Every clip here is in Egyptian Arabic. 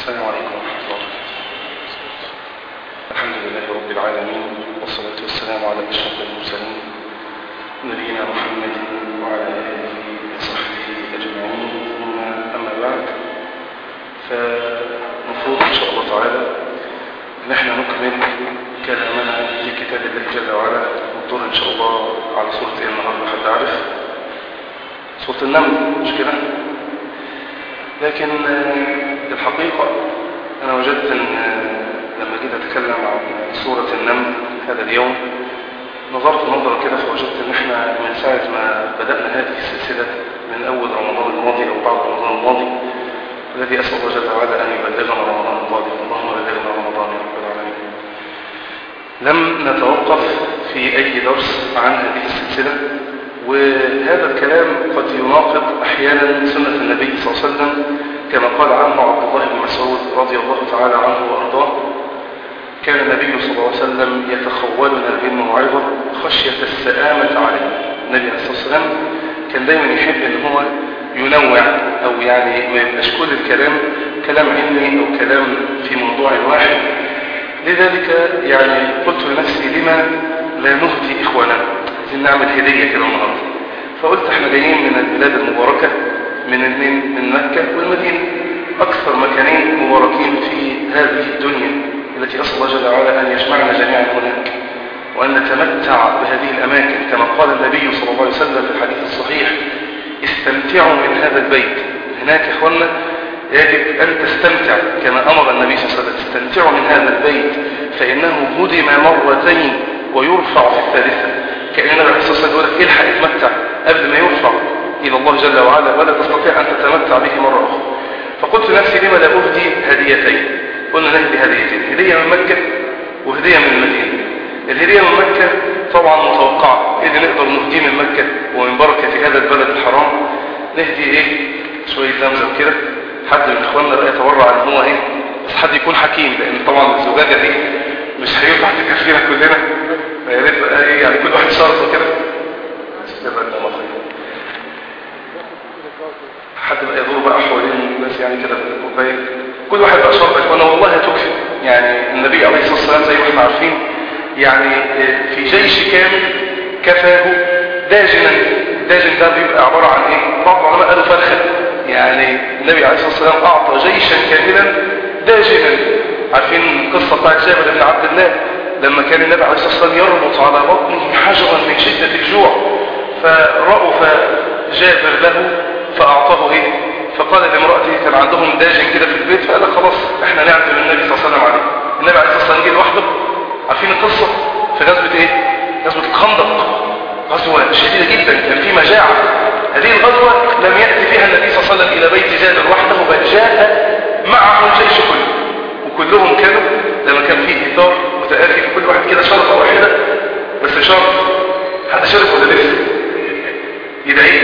السلام عليكم ورحمة الله وبركاته الحمد لله رب العالمين والصلاة والسلام على أشرف المرسلين نبينا محمد وعلى آله وصحبه أجمعين ثم أما بعد فنفوض إن شاء الله تعالى أن احنا نكمل كلامنا في كتاب الله جل وعلا ونطور إن شاء الله على سورة إيه النهاردة حد عارف سورة النمل مش كده لكن الحقيقة أنا وجدت أن لما جيت أتكلم عن سورة النمل هذا اليوم نظرت نظرة كده فوجدت أن احنا من ساعة ما بدأنا هذه السلسلة من أول رمضان الماضي أو بعد رمضان الماضي الذي أسأل الله جل وعلا أن يبلغنا رمضان الماضي اللهم بلغنا رمضان يا رب العالمين لم نتوقف في أي درس عن هذه السلسلة وهذا الكلام قد يناقض أحيانا سنة النبي صلى الله عليه وسلم كما قال عنه عبد الله بن مسعود رضي الله تعالى عنه وأرضاه كان النبي صلى الله عليه وسلم يتخولنا بالموعظة خشية السآمة عليه النبي عليه الصلاة والسلام كان دايما يحب ان هو ينوع او يعني ما يبقاش كل الكلام كلام علمي او كلام في موضوع واحد لذلك يعني قلت لنفسي لما لا نهدي اخواننا عايزين نعمل هدية كده النهارده فقلت احنا جايين من البلاد المباركة من من مكة والمدينة أكثر مكانين مباركين في هذه الدنيا التي أسأل الله جل وعلا أن يجمعنا جميعا هناك وأن نتمتع بهذه الأماكن كما قال النبي صلى الله عليه وسلم في الحديث الصحيح استمتعوا من هذا البيت هناك يا إخوانا يجب أن تستمتع كما أمر النبي صلى الله عليه وسلم استمتعوا من هذا البيت فإنه هدم مرتين ويرفع في الثالثة كأن النبي عليه الصلاة والسلام يقول لك الحق اتمتع قبل ما يرفع إلى الله جل وعلا ولا تستطيع أن تتمتع به مرة أخرى فقلت لنفسي لما لا أهدي هديتين قلنا نهدي هديتين هدية من مكة وهدية من المدينة الهدية من مكة طبعا متوقعة إيه اللي نقدر نهديه من مكة ومن بركة هذا البلد الحرام نهدي إيه شوية زمزم كده حد من إخواننا بقى يتورع إن هو إيه بس حد يكون حكيم لأن طبعا الزجاجة دي مش هينفع تكفينا كلنا يا ريت بقى إيه يعني كل واحد شرطه كده جزاك الله خير حد بقى يدور بقى حوالين الناس يعني كده بالكوبايه كل واحد بقى شرط وانا والله هتكفي يعني النبي عليه الصلاه والسلام زي ما احنا عارفين يعني في جيش كامل كفاه داجنا الداجن ده بيبقى عباره عن ايه بعض العلماء قالوا فرخه يعني النبي عليه الصلاه والسلام اعطى جيشا كاملا داجنا عارفين القصه بتاعت جابر بن عبد الله لما كان النبي عليه الصلاه والسلام يربط على بطنه حجرا من شده الجوع فرأف جابر له فأعطاه إيه فقال لامرأته كان عندهم داجن كده في البيت فقال خلاص احنا نعزم النبي صلى الله عليه وسلم عليه النبي عليه الصلاة والسلام جه لوحده عارفين القصة في غزوة ايه غزوة الخندق غزوة شديدة جدا كان في مجاعة هذه الغزوة لم يأتي فيها النبي صلى الله عليه وسلم إلى بيت جابر وحده بل جاء معه الجيش كله وكلهم كانوا لما كان فيه إثار متآخي كل واحد كده شرطة واحدة بس شرط حد شرط ولا لسه يدعي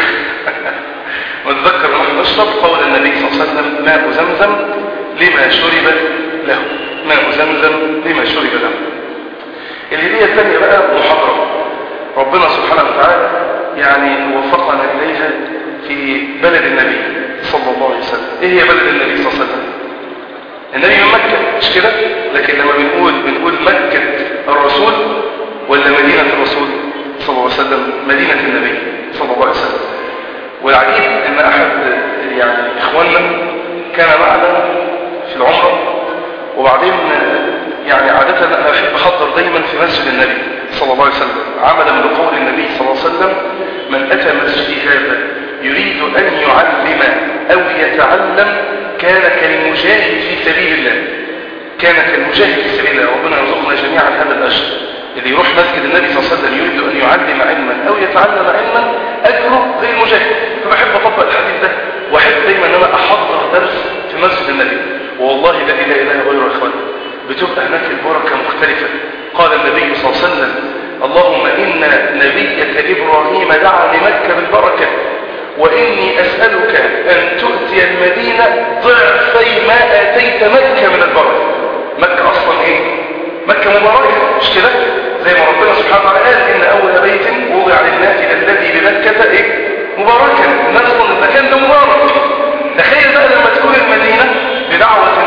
ونتذكر نحن نشرب قول النبي صلى الله عليه وسلم ماء زمزم لما شرب له ماء زمزم لما شرب له الهدية الثانية بقى محاضرة ربنا سبحانه وتعالى يعني وفقنا إليها في بلد النبي صلى الله عليه وسلم ايه هي بلد النبي صلى الله عليه وسلم النبي من مكة مش كده لكن لما بنقول بنقول مكة الرسول ولا مدينة الرسول صلى الله عليه وسلم مدينة النبي صلى الله عليه وسلم والعجيب ان احد يعني اخواننا كان معنا في العمرة وبعدين يعني عادة انا احب احضر دايما في مسجد النبي صلى الله عليه وسلم عملا بقول النبي صلى الله عليه وسلم من اتى مسجدي هذا يريد ان يعلم او يتعلم كان كالمجاهد في سبيل الله كان كالمجاهد في سبيل الله ربنا يرزقنا جميعا هذا الاجر اللي يروح مسجد النبي صلى الله عليه وسلم يريد ان يعلم علما او يتعلم علما اجره زي المجاهد فبحب اطبق الحديث ده واحب دايما ان انا احضر درس في مسجد النبي والله لا اله الا هو غيره يا اخوان بتبقى هناك البركه مختلفه قال النبي صلى الله عليه وسلم اللهم ان نبيك ابراهيم دعا لمكه بالبركه واني اسالك ان تؤتي المدينه ضعفي ما اتيت مكه من البركه مكه اصلا ايه مكه مباركه مش كده زي ما ربنا سبحانه وتعالى قال ان اول بيت وضع للناس الذي بمكه ايه مباركا الناس المكان ده مبارك تخيل بقى لما تكون المدينه بدعوه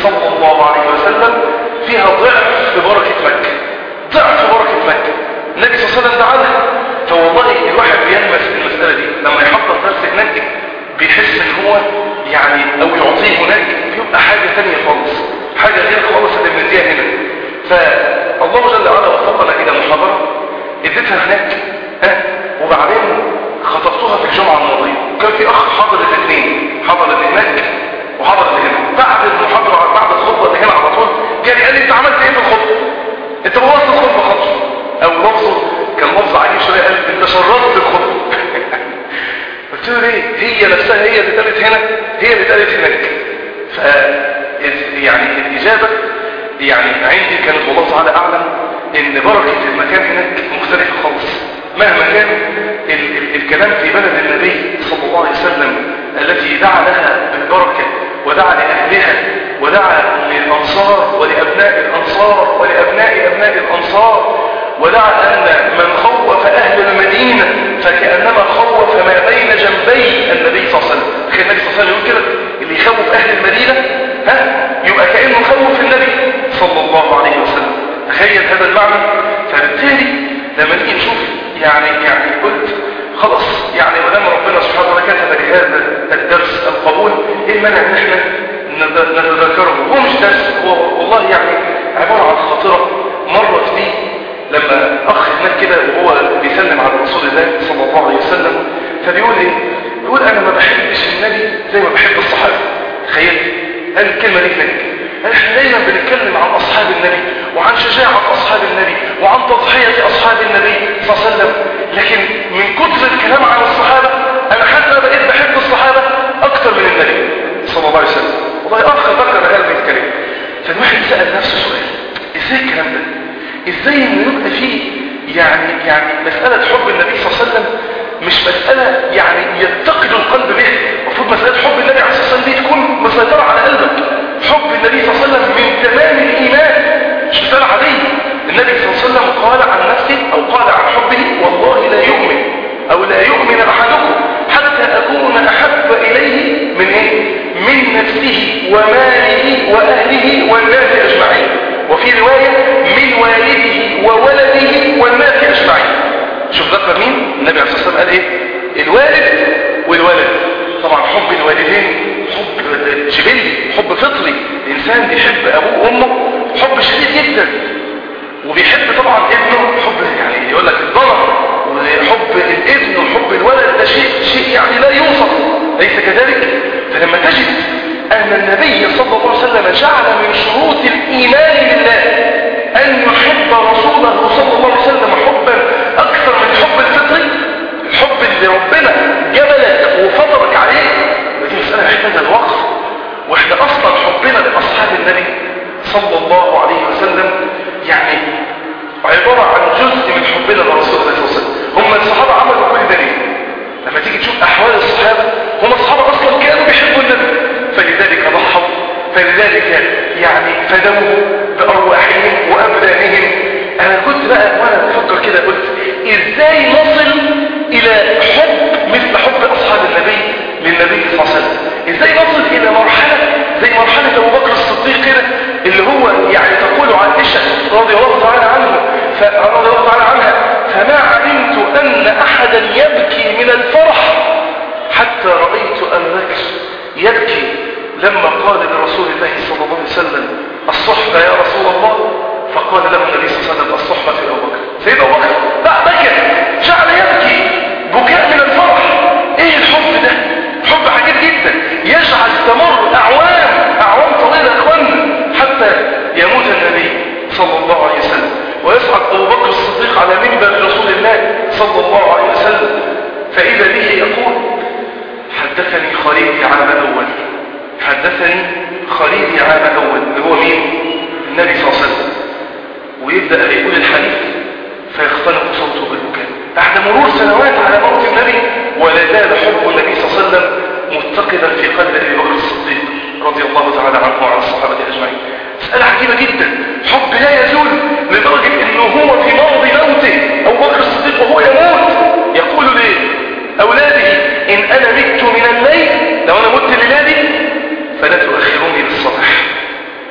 صلى الله عليه وسلم فيها ضعف بركة مكة ضعف بركة مكة النبي صلى الله عليه وسلم دعاها فوالله الواحد بيلمس المسألة دي لما يحضر درس هناك بيحس ان هو يعني او يعطيه هناك بيبقى حاجة تانية خالص حاجة غير خالص اللي بنديها هنا فالله جل وعلا وفقنا الى محاضرة اديتها هناك ها وبعدين خطبتها في الجمعة الماضية وكان في اخ حاضر الاثنين حاضر اللي هناك وحاضر اللي هنا بعد المحاضرة بعد الخطبة اللي هنا على طول جالي قال لي انت عملت ايه في الخطبة انت بوظت الخطبة خالص او لفظه كان لفظ عجيب شوية قال انت شرطت الخطبة قلت له ليه هي نفسها هي اللي قالت هنا هي اللي قالت هناك ف يعني الاجابة يعني عندي كانت والله تعالى اعلم ان بركة المكان هناك مختلفة خالص مهما كان ال ال الكلام في بلد النبي صلى الله عليه وسلم التي دعا لها بالبركة ودعا لأهلها ودعا للأنصار ولأبناء الأنصار ولأبناء أبناء الأنصار ودعا أن من خوف أهل المدينة فكأنما خوف ما بين جنبي النبي صلى الله عليه وسلم تخيل النبي صلى الله عليه وسلم يقول كده اللي يخوف أهل المدينة ها يبقى كأنه خوف النبي صلى الله عليه وسلم تخيل هذا المعنى فبالتالي لما نيجي نشوف يعني يعني قلت خلاص يعني ما دام ربنا سبحانه وتعالى كتب لهذا الدرس القبول ايه المانع ان احنا نتذكره هو مش درس هو والله يعني عباره عن خاطره مرت بي لما اخ هناك كده وهو بيسلم على رسول الله صلى الله عليه وسلم فبيقول ايه بيقول انا ما بحبش النبي زي ما بحب الصحابه تخيل قال الكلمه دي هناك احنا دايما بنتكلم عن اصحاب النبي وعن شجاعة اصحاب النبي وعن تضحية اصحاب النبي صلى الله عليه وسلم لكن من كتر الكلام عن الصحابة انا حتى بقيت بحب الصحابة اكتر من النبي صلى الله عليه وسلم والله اخر ذكر هذا الكلام فالواحد سأل نفسه سؤال ازاي الكلام ده ازاي ان يبقى فيه يعني يعني مسألة حب النبي صلى الله عليه وسلم مش مسألة يعني يتقد القلب به المفروض مسألة حب النبي عليه الصلاة والسلام دي تكون مسيطرة على قلبك حب النبي صلى الله عليه وسلم من تمام الإيمان مش مسألة عادية النبي صلى الله عليه وسلم قال عن نفسه أو قال عن حبه والله لا يؤمن أو لا يؤمن أحدكم حتى أكون أحب إليه من إيه؟ من نفسه وماله وأهله والناس أجمعين وفي رواية من والده وولده والناس أجمعين شوف ذكر مين النبي عليه الصلاة والسلام قال ايه الوالد والولد طبعا حب الوالدين حب جبلي حب فطري الانسان بيحب ابوه وامه حب شديد جدا وبيحب طبعا ابنه حب يعني يقول لك الضرر وحب الابن وحب الولد ده شيء شيء يعني لا يوصف ليس كذلك فلما تجد ان النبي صلى الله عليه وسلم جعل من شروط الايمان بالله ان يحب رسوله صلى الله عليه وسلم حبا اكثر من الحب الفطري الحب اللي ربنا جبلك وفطرك عليه ودي مسألة محتاجة الوقف واحنا اصلا حبنا لاصحاب النبي صلى الله عليه وسلم يعني عبارة عن جزء من حبنا لرسول الله صلى الله عليه وسلم هم الصحابة عملوا كل ده ليه لما تيجي تشوف احوال الصحابة هم الصحابة اصلا كانوا بيحبوا النبي فلذلك ضحوا فلذلك يعني فدوا بارواحهم وابدانهم انا كنت بقى وانا بفكر كده قلت ازاي نصل الى حب مثل حب اصحاب النبي للنبي صلى الله عليه وسلم ازاي نصل الى مرحلة زي مرحلة ابو بكر الصديق كده اللي هو يعني تقول عائشة رضي الله تعالى عنه رضي الله تعالى عنها فما علمت ان احدا يبكي من الفرح حتى رأيت ابا بكر يبكي لما قال لرسول الله صلى الله عليه وسلم الصحبة يا رسول الله فقال له النبي صلى الله عليه وسلم الصحبة في أبو بكر سيدنا أبو بكر لا بكى جعل يبكي بكاء من الفرح ايه الحب ده حب عجيب جدا يجعل تمر أعوام أعوام طويلة أخوانا حتى يموت النبي صلى الله عليه وسلم ويصعد أبو بكر الصديق على منبر رسول الله صلى الله عليه وسلم فإذا به يقول حدثني خليلي عام أول حدثني خليلي عام أول اللي هو مين؟ النبي صلى الله عليه وسلم ويبدأ يقول الحديث فيختلط صوته بالبكاء بعد مرور سنوات على موت النبي ولا زال حب النبي صلى الله عليه وسلم متقدا في قلب ابي بكر الصديق رضي الله تعالى عنه وعن الصحابه اجمعين مساله عجيبه جدا حب لا يزول لدرجه انه هو في مرض موته ابو بكر الصديق وهو يموت يقول لاولاده ان انا مت من الليل لو انا مت الليله دي فلا تؤخروني للصباح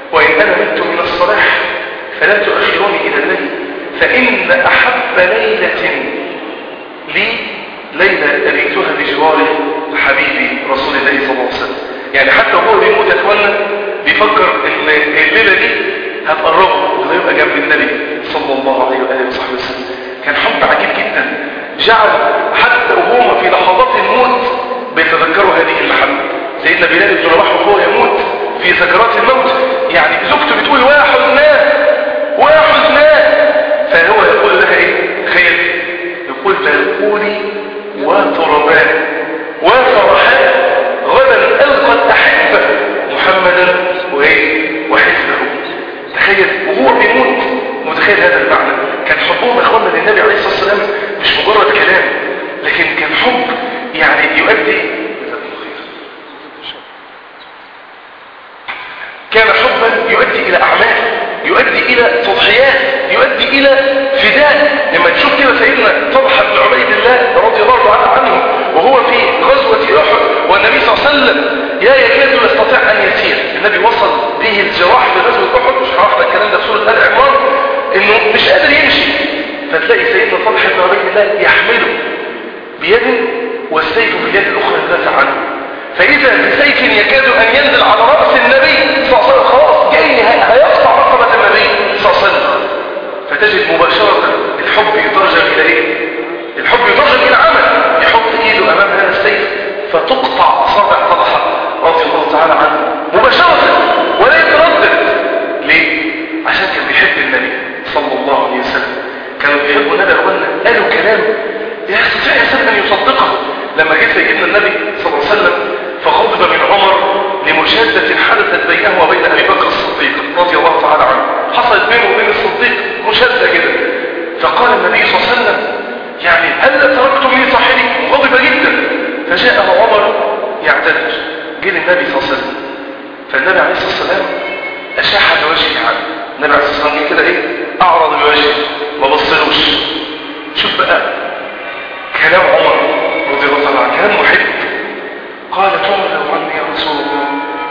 ليلة أبيتها بجوار حبيبي رسول الله صلى الله عليه وسلم يعني حتى وهو بيموت يا اخوانا بيفكر ان الليلة دي هتقربه وده يبقى جنب النبي صلى الله عليه وآله وصحبه وسلم كان حب عجيب جدا جعل حتى وهما في لحظات الموت بيتذكروا هذه المحبة سيدنا بلال بن رباح وهو يموت في سكرات الموت يعني زوجته بتقول وحزناه وحزناه فهو يقول لها ايه تخيل يقول فيقولي وتربان وفرحان غدا القى الاحبه محمدا وايه وحزبه تخيل وهو بيموت متخيل هذا المعنى كان حبهم اخوانا للنبي عليه الصلاه والسلام مش مجرد كلام لكن كان حب يعني يؤدي كان حبا يؤدي الى اعمال يؤدي الى تضحيات يؤدي الى فداء لما تشوف كده سيدنا طلحه بن عبيد الله رضي الله تعالى عنه وهو في غزوه احد والنبي صلى الله عليه وسلم يا يكاد يستطيع ان يسير النبي وصل به الجراح في غزوه احد مش هعرف الكلام ده في سوره ال عمران انه مش قادر يمشي فتلاقي سيدنا طلحه بن عبيد الله يحمله بيد والسيف في اليد الاخرى يدافع عنه فإذا بسيف يكاد أن ينزل على رأس النبي صلى الله عليه وسلم خلاص جاي هيقطع رقبة النبي صلى الله عليه وسلم فتجد مباشرة الحب يترجم إلى إيه؟ الحب يترجم إلى عمل يحط إيده أمام هذا السيف فتقطع أصابع طلحة رضي الله تعالى عنه مباشرة ولا يتردد ليه؟ عشان كان بيحب النبي صلى الله عليه وسلم كانوا بيحبوا النبي أخوانا قالوا كلام يستطيع الإنسان أن يصدقه لما جه سيدنا النبي صلى الله عليه وسلم فغضب من عمر لمشادة حدثت بينه وبين أبي بكر الصديق رضي الله تعالى عنه حصلت بينه وبين الصديق مشادة كده فقال النبي صلى الله عليه وسلم يعني هل تركتم لي صاحبي غضب جدا فجاءه عمر يعتذر جه للنبي صلى الله عليه وسلم فالنبي عليه الصلاة والسلام أشاح بوجهه عنه النبي عليه الصلاة والسلام كده إيه أعرض بوجهه ما بصلوش شوف بقى كلام عمر رضي الله تعالى عنه كلام محب قال تعرض عني يا رسول الله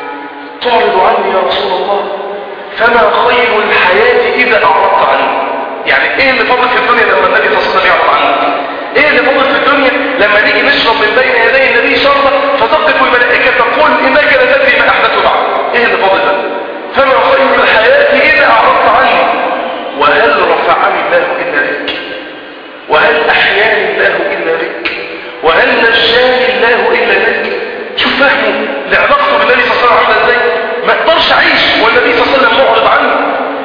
تعرض عني يا رسول الله فما خير الحياة إذا أعرضت عنه يعني إيه اللي فضل في الدنيا لما النبي صلى الله عليه وسلم يعرض عنه إيه اللي فضل في الدنيا لما نيجي نشرب من بين يدي النبي شربة فتقف الملائكة تقول إنك لا تدري ما أحدث بعد إيه اللي فضل ده فما خير الحياة إذا أعرضت عنه وهل رفعني الله إلا بك وهل أحياني الله إلا بك وهل نجاني الله إلا بك شوف فهمه لعلاقته بالنبي صلى الله عليه وسلم عامله ازاي ما اقدرش اعيش والنبي صلى الله عليه وسلم معرض عنه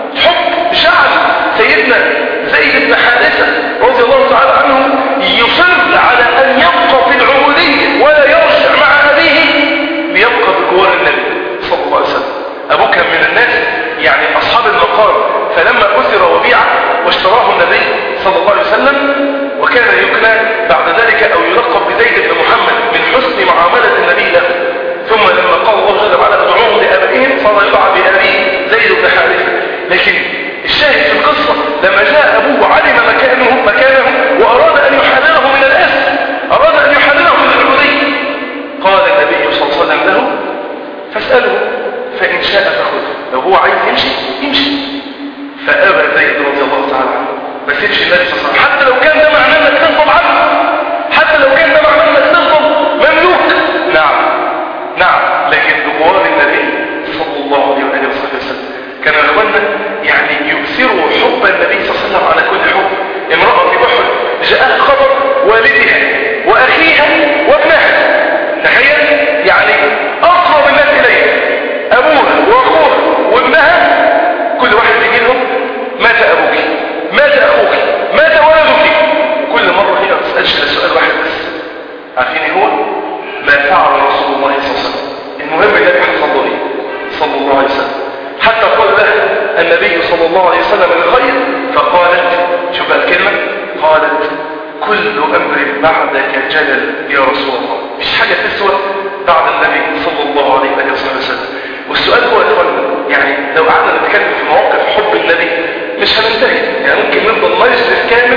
حب جعل سيدنا زيد بن حارثه رضي الله تعالى عنه يصر على ان يبقى في العبوديه ولا يرجع مع ابيه ليبقى بجوار النبي صلى الله عليه وسلم ابوه كان من الناس يعني اصحاب المقام فلما اثر وبيع واشتراه النبي صلى الله عليه وسلم وكان يكنى بعد ذلك او يلقب بزيد بن محمد من حسن معامله النبي له ثم لما قال الله جل وعلا ادعوهم لابائهم صار يدعى بابيه زيد بن حارثه لكن الشاهد في القصه لما جاء ابوه علم مكانه مكانه واراد ان يحرره من الاسر اراد ان يحرره من العبوديه قال النبي صلى الله عليه وسلم له فاساله فان شاء فخذه لو هو عايز يمشي يمشي فابى زيد رضي الله تعالى عنه ما سيبش النبي صلى الله عليه وسلم حتى لو كان ده معناه انك تغضب عنه حتى لو كان ده معناه انك تغضب مملوك نعم نعم لكن بجوار النبي صلى الله عليه واله وصحبه وسلم كان اخواننا يعني يكثروا حب النبي صلى الله عليه وسلم على كل حب امراه في احد جاءها خبر والدها واخيها وابنها تخيل يعني اقرب الناس اليها ابوها واخوها وابنها كل واحد يجي لهم مات ابوك مات اخوك مات ولدك كل مرة هي ما تسألش السؤال واحد بس عارفين ايه هو ما فعل رسول الله صلى الله عليه وسلم المهم النبي حصل له ايه صلى الله عليه وسلم حتى قال له النبي صلى الله عليه وسلم الخير فقالت شوف بقى الكلمة قالت كل امر بعدك جلل يا رسول الله مش حاجة تسوى بعد النبي صلى الله عليه وآله وسلم والسؤال هو يا اخوانا يعني لو قعدنا نتكلم في مواقف حب النبي مش هننتهي يعني ممكن نفضل مجلس كامل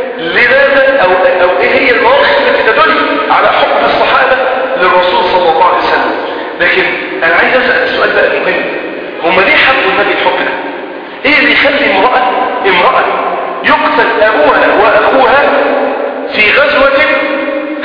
لماذا او او ايه هي المواقف التي تدل على حب الصحابه للرسول صلى الله عليه وسلم لكن انا عايز اسال السؤال بقى المهم هم ليه حبوا النبي الحب ده ايه اللي يخلي امراه امراه يقتل ابوها واخوها في غزوه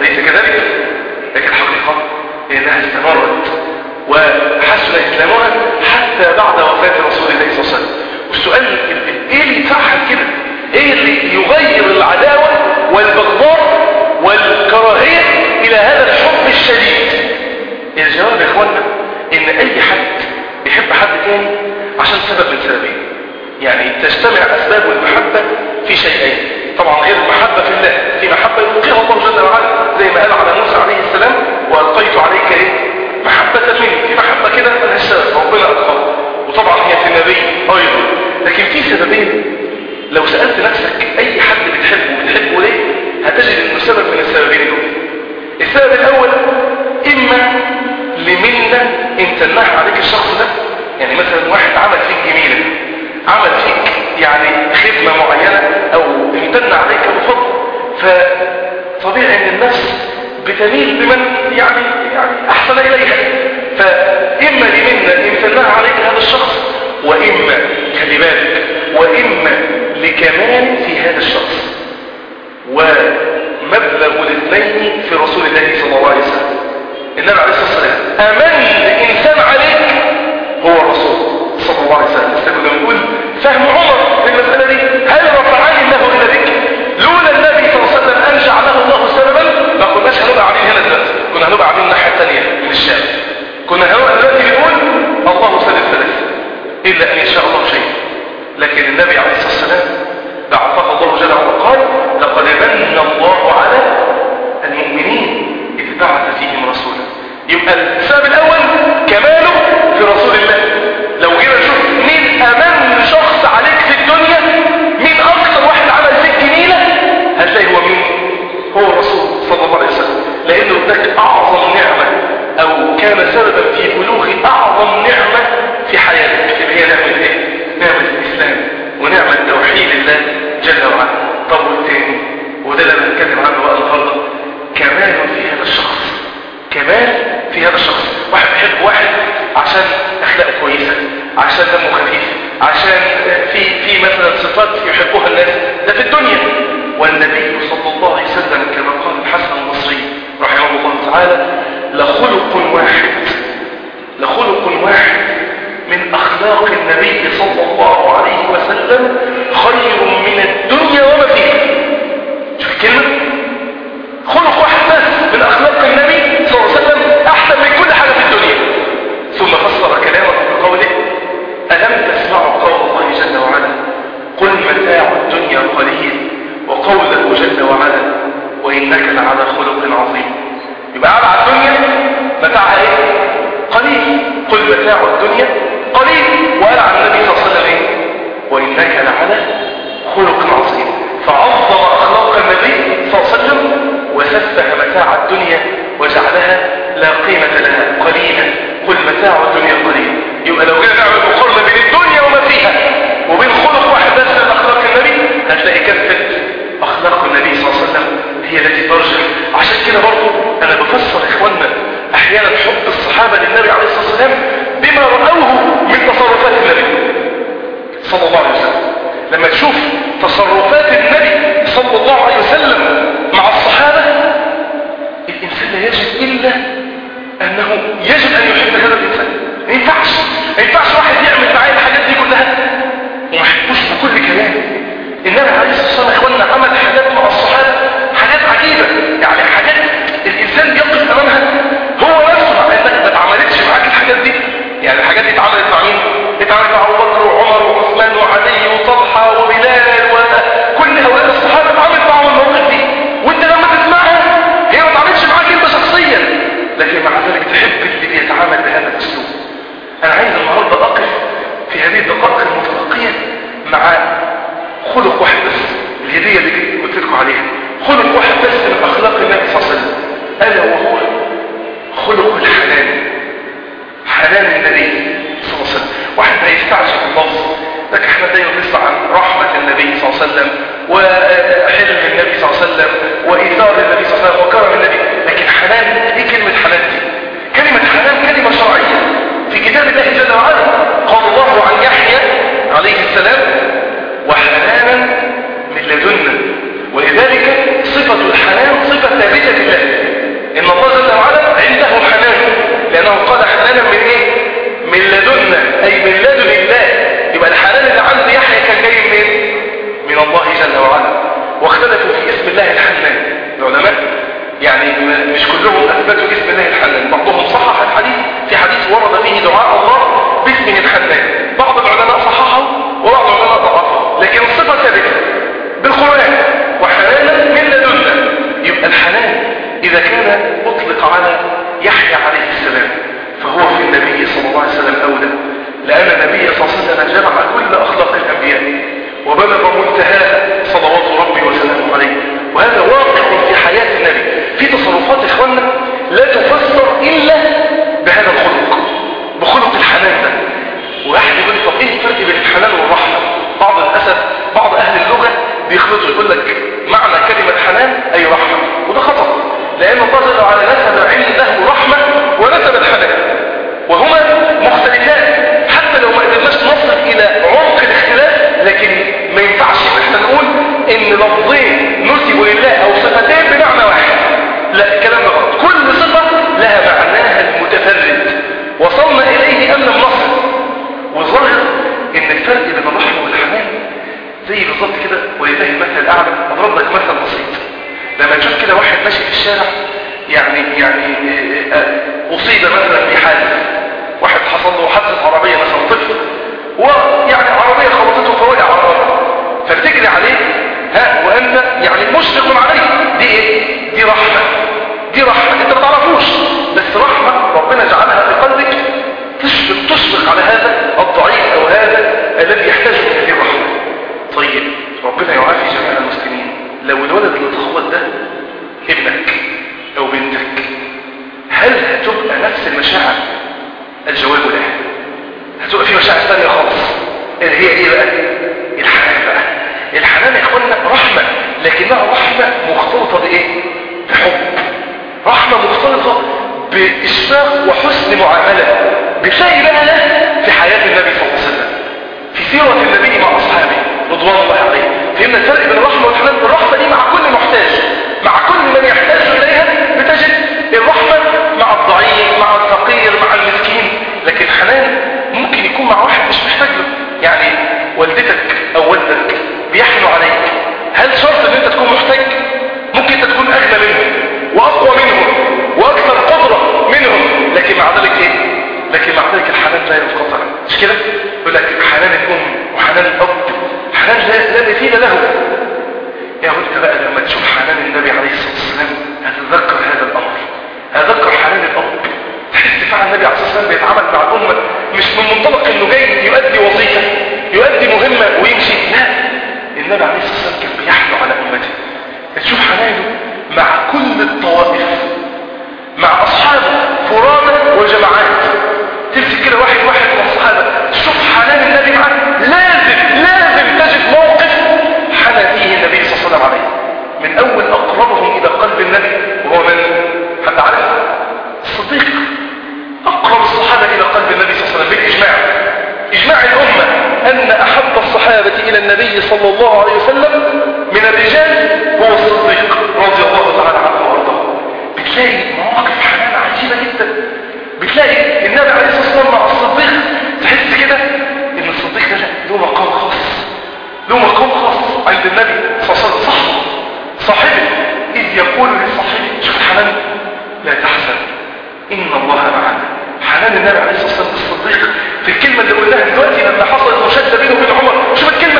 أليس كذلك؟ لكن الحقيقة إنها استمرت وحسن إسلامها حتى بعد وفاة رسول الله صلى الله عليه وسلم والسؤال إيه اللي يفعل كده؟ إيه اللي يغير العداوة والبغضاء والكراهية إلى هذا الحب الشديد؟ الجواب يا إخوانا إن أي حد بيحب حد تاني عشان سبب من سببين يعني تجتمع أسباب المحبة في شيئين طبعا غير المحبة في الله في محبة يلقيها الله جل وعلا زي ما قال على موسى عليه السلام وألقيت عليك إيه محبة مني في محبة كده ملهاش سبب ربنا ألقاها وطبعا هي في النبي أيضا لكن في سببين لو سألت نفسك أي حد بتحبه بتحبه ليه هتجد إنه سبب من السببين دول السبب الأول إما لمنة امتناها عليك الشخص ده يعني مثلا واحد عمل فيك جميلة عمل فيك يعني خدمة معينة أو امتن عليك بفضل فطبيعي أن النفس بتميل بمن يعني, يعني أحسن إليها فإما لمنة امتناها عليك هذا الشخص وإما خلي بالك وإما لكمال في هذا الشخص ومبلغ الاثنين في رسول الله صلى الله عليه وسلم النبي عليه الصلاة والسلام أمن إنسان عليك هو الرسول صلى الله عليه وسلم لسه كنا بنقول فهم عمر في المسألة دي هل رفعني الله إلى ذكر لولا النبي صلى الله عليه وسلم أن جعله الله سببا ما كناش هنبقى قاعدين هنا دلوقتي كنا هنبقى قاعدين الناحية الثانية من الشام كنا هنبقى دلوقتي بنقول الله سبب ثلاثة إلا أن يشاء الله شيء لكن النبي عليه الصلاة والسلام بعثه الله جل وعلا قال لقد من الله على المؤمنين إذ بعث فيهم رسولا يبقى السبب الأول كماله في رسول الله لو جينا نشوف مين أمن شخص عليك في الدنيا مين أكثر واحد عمل فيك جميلة هتلاقي هو مين هو الرسول صلى الله عليه وسلم لأنه اداك أعظم نعمة أو كان سببا في بلوغ أعظم نعمة في حياتك اللي هي نعمة إيه؟ نعمة الإسلام ونعمة توحيد الله جل وعلا طب والتاني وده اللي انا هنتكلم عنه بقى النهارده كمال في هذا الشخص كمال في هذا الشخص واحد بيحب واحد عشان اخلاقه كويسه عشان دمه خفيف عشان في في مثلا صفات يحبوها الناس ده في الدنيا والنبي صلى الله عليه وسلم كما قال الحسن البصري رحمه الله تعالى لخلق واحد لخلق واحد من أخلاق النبي صلى الله عليه وسلم خير من الدنيا وما فيها شوف الكلمة خلق واحد بس من أخلاق النبي صلى الله عليه وسلم أحسن من كل حاجة في الدنيا ثم فسر كلامه بقوله ألم تسمعوا قول الله جل وعلا قل متاع الدنيا قليل وقوله جل وعلا وإنك لعلى خلق عظيم يبقى على الدنيا متاعها ايه قليل قل متاع الدنيا قليل وقال عن النبي صلى الله عليه وسلم ايه وانك لعلى خلق عظيم فعظم اخلاق النبي صلى الله عليه وسلم وسفه متاع الدنيا وجعلها لا قيمه لها قليلا قل متاع الدنيا قليل يبقى لو جينا نعمل مقارنه بين الدنيا وما فيها وبين خلق واحد بس من اخلاق النبي هتلاقي كفه اخلاق النبي صلى الله عليه وسلم هي التي ترجح عشان كده برضه انا بفسر اخواننا احيانا حب الصحابه للنبي عليه الصلاه والسلام بما راوه من تصرفات النبي صلى الله عليه وسلم لما تشوف تصرفات النبي صلى الله عليه وسلم مع الصحابه الانسان لا يجد الا انه يجب ان يحب هذا الانسان ما ينفعش ما ينفعش واحد يعمل معايا الحاجات دي كلها وما يحبوش بكل كلام النبي عليه الصلاه والسلام اخواننا عمل حاجات مع الصحابه حاجات عجيبه يعني حاجات الانسان بيقف امامها هو نفسه مع انك ما اتعملتش معاك الحاجات دي يعني الحاجات دي اتعملت مع مين اتعملت مع ابو بكر وعمر وعثمان وعلي وطلحه وبلال وكل هؤلاء الصحابه اتعملت معهم المواقف دي وانت لما تسمعها هي ما اتعملتش معاك انت شخصيا لكن مع ذلك تحب اللي بيتعامل بهذا الاسلوب انا عايز النهارده اقف في هذه الدقائق المتبقيه مع خلق واحد بس الهديه اللي قلت لكم عليها خلق واحد بس من اخلاق النبي صلى الله عليه وسلم الا وهو خلق الحنان حنان النبي صلى الله عليه وسلم واحد هيستعجب اللفظ لكن احنا دايما بنسمع عن رحمه النبي صلى الله عليه وسلم وحلم النبي صلى الله عليه وسلم وايثار النبي صلى الله عليه وسلم وكرم النبي لكن حنان ايه كلمه حنان دي كلمه حنان كلمه شرعيه في كتاب الله جل وعلا قال الله عن يحيى عليه السلام وحنانا من لدنا ولذلك صفة الحنان صفة ثابتة لله حنانا من ايه من لدنا اي من لدن الله يبقى الحنان اللي عند يحيى كان جاي منين من الله جل وعلا واختلفوا في اسم الله الحنان العلماء يعني مش كلهم اثبتوا اسم الله الحنان بعضهم صحح الحديث في حديث ورد فيه دعاء الله باسمه الحنان بعض العلماء صححه وبعض العلماء ضعفه لكن الصفه ثابته بالقران وحنانا من لدنا يبقى الحنان اذا كان اطلق على يحيى عليه السلام فهو في النبي صلى الله عليه وسلم اولى لان النبي صلى الله عليه وسلم جمع كل اخلاق الانبياء وبلغ منتهاها صلوات ربي وسلامه عليه وهذا واقع في حياه النبي في تصرفات اخواننا لا تفسر الا بهذا الخلق بخلق الحنان ده واحد يقول طب ايه الفرق بين الحنان والرحمه بعض الاسف بعض اهل اللغه بيخلطوا يقول لك معنى كلمه حنان اي رحمه وده خطا لان الله جل وعلا نسب عنده رحمه ونسب الحنان وهما مختلفان حتى لو ما قدرناش نصل الى عمق الاختلاف لكن ما ينفعش ان احنا نقول ان لفظين نسبوا لله او صفتين بمعنى واحد لا الكلام ده غلط كل صفه لها معناها المتفرد وصلنا اليه ان لم نصل والظاهر ان الفرق بين الرحمه والحنان زي بالظبط كده ولله المثل الاعلى اضرب لك مثل بسيط لما تشوف كده واحد ماشي في الشارع يعني يعني اصيب مثلا في حادث واحد حصل له حادثه عربيه مثلا طفل ويعني عربيه خبطته فوقع على الارض فتجري عليه ها وانت يعني مشفق عليه دي ايه دي رحمه دي رحمه انت ما تعرفوش بس رحمه ربنا جعلها في قلبك تشفق تشفق على هذا الضعيف او هذا الذي يحتاج الى هذه الرحمه طيب ربنا يعافي جميع المسلمين لو الولد اللي تخبط ده ابنك او بنتك هل هتبقى نفس المشاعر الجواب لا هتبقى في مشاعر ثانيه خالص اللي هي ايه بقى الحنان بقى الحنان يا اخوانا رحمه لكنها رحمه مختلطه بايه بحب رحمه مختلطه باشفاق وحسن معامله بتلاقي بقى ده في حياه النبي صلى الله عليه وسلم في سيره النبي مع اصحابه رضوان الله عليه فهمنا الفرق بين الرحمه والحنان الرحمه دي مع كل محتاج مع كل من يحتاج اليها بتجد الرحمه مع الضعيف مع الفقير مع المسكين لكن الحنان ممكن يكون مع واحد مش محتاج له يعني والدتك او والدك بيحنوا عليك هل شرط ان انت تكون محتاج ممكن انت تكون اغنى منهم واقوى منهم واكثر قدره منهم لكن مع ذلك ايه لكن مع ذلك الحنان لا ينقطع مش كده يقول لك حنان الام وحنان الاب حنان لا, لا مثيل له يا انت بقى لما تشوف حنان النبي عليه الصلاه والسلام هتتذكر هذا الامر هتذكر حنان الاب تحس فعلا النبي عليه الصلاه والسلام بيتعامل مع الامه مش من منطلق انه جاي يؤدي وظيفه يؤدي مهمه ويمشي لا النبي عليه الصلاه والسلام كان بيحنو على امته تشوف حنانه مع كل الطوائف مع اصحابه فرادى وجماعات تمسك كده واحد واحد من الصحابه شوف حنان النبي معاه لازم لازم تجد موقف حنى فيه النبي صلى الله عليه وسلم عليه من اول اقربهم الى قلب النبي وهو من حد عارف الصديق اقرب الصحابه الى قلب النبي صلى الله عليه وسلم بالاجماع اجماع الامه ان احب الصحابه الى النبي صلى الله عليه وسلم من الرجال هو الصديق رضي الله تعالى عنه وارضاه بتلاقي مواقف حنان عجيبه جدا بتلاقي النبي عليه الصلاه والسلام مع الصديق تحس كده ان الصديق ده له مقام خاص له مقام خاص عند النبي صلى الله عليه وسلم صاحبه صاحبه اذ يقول لصاحبه شوف الحنان لا تحزن ان الله معنا حنان النبي عليه الصلاه والسلام الصديق في الكلمه اللي قلناها دلوقتي لما حصلت مشاده بينه وبين عمر شوف الكلمه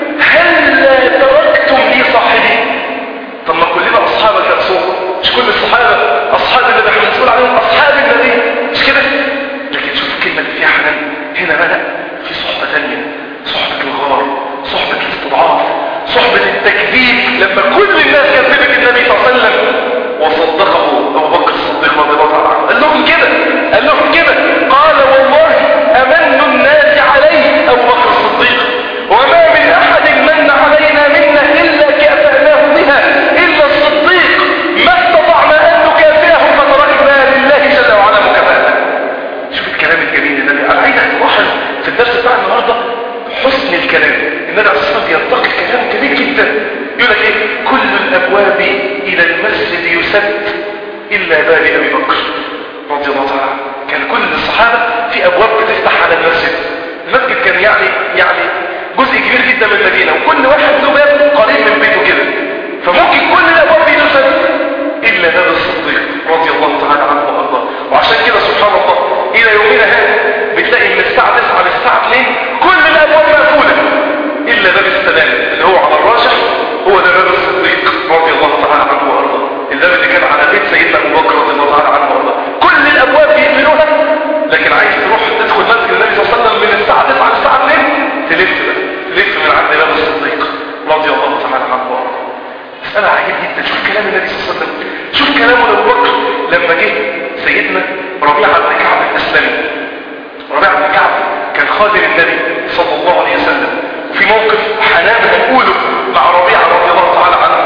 هل تركتم لي صاحبي طب ما كلنا اصحابك يا رسول مش كل الصحابه اصحاب النبي احنا بنقول عليهم اصحاب النبي مش كده لكن شوف الكلمه اللي فيها حنان هنا بدا في صحبه ثانيه صحبه الغار صحبه الاستضعاف صحبه التكذيب لما كل الناس كذبت النبي صلى الله عليه وسلم وصدقه ابو بكر الصديق رضي الله عنه قال لهم كده قال لهم كده قال والله امن الناس عليه ابو بكر الصديق وما من احد من علينا منا الا كافأناه بها الا الصديق ما استطعنا ان نكافئه فتركنا لله جل وعلا مكافأته شوف الكلام الجميل النبي انا عايزك تلاحظ في الدرس بتاع النهارده حسن الكلام النبي عليه الصلاه والسلام ينتقي كلام جميل جدا يقول لك ايه كل الابواب الى المسجد يسد الا باب ابي بكر رضي الله تعالى عنه كان كل الصحابه يعني يعني جزء كبير جدا من المدينة وكل واحد له باب قريب من بيته كده فممكن كل الابواب دي تسد الا باب الصديق رضي الله تعالى عنه وارضاه وعشان كده سبحان الله الى يومنا هذا بتلاقي من الساعة 9 للساعة 2 كل الابواب مقفولة الا باب السلام اللي هو على الراجح هو ده باب الصديق رضي الله تعالى عنه وارضاه الباب اللي كان على بيت سيدنا ابو بكر رضي الله تعالى عنه وارضاه كل الابواب بيقفلوها لكن عايز تروح تدخل مسجد النبي صلى الله عليه وسلم من الساعة 9 للساعة 2 تلف بقى تلف من عند باب الصديق رضي الله تعالى عنه وارضاه مسألة عجيب جدا شوف كلام النبي صلى الله عليه وسلم شوف كلامه لأبو بكر لما جه سيدنا ربيعة بن كعب الأسلمي ربيعة بن كعب كان خادم النبي صلى الله عليه وسلم وفي موقف حنان هنقوله مع ربيعة رضي الله تعالى عنه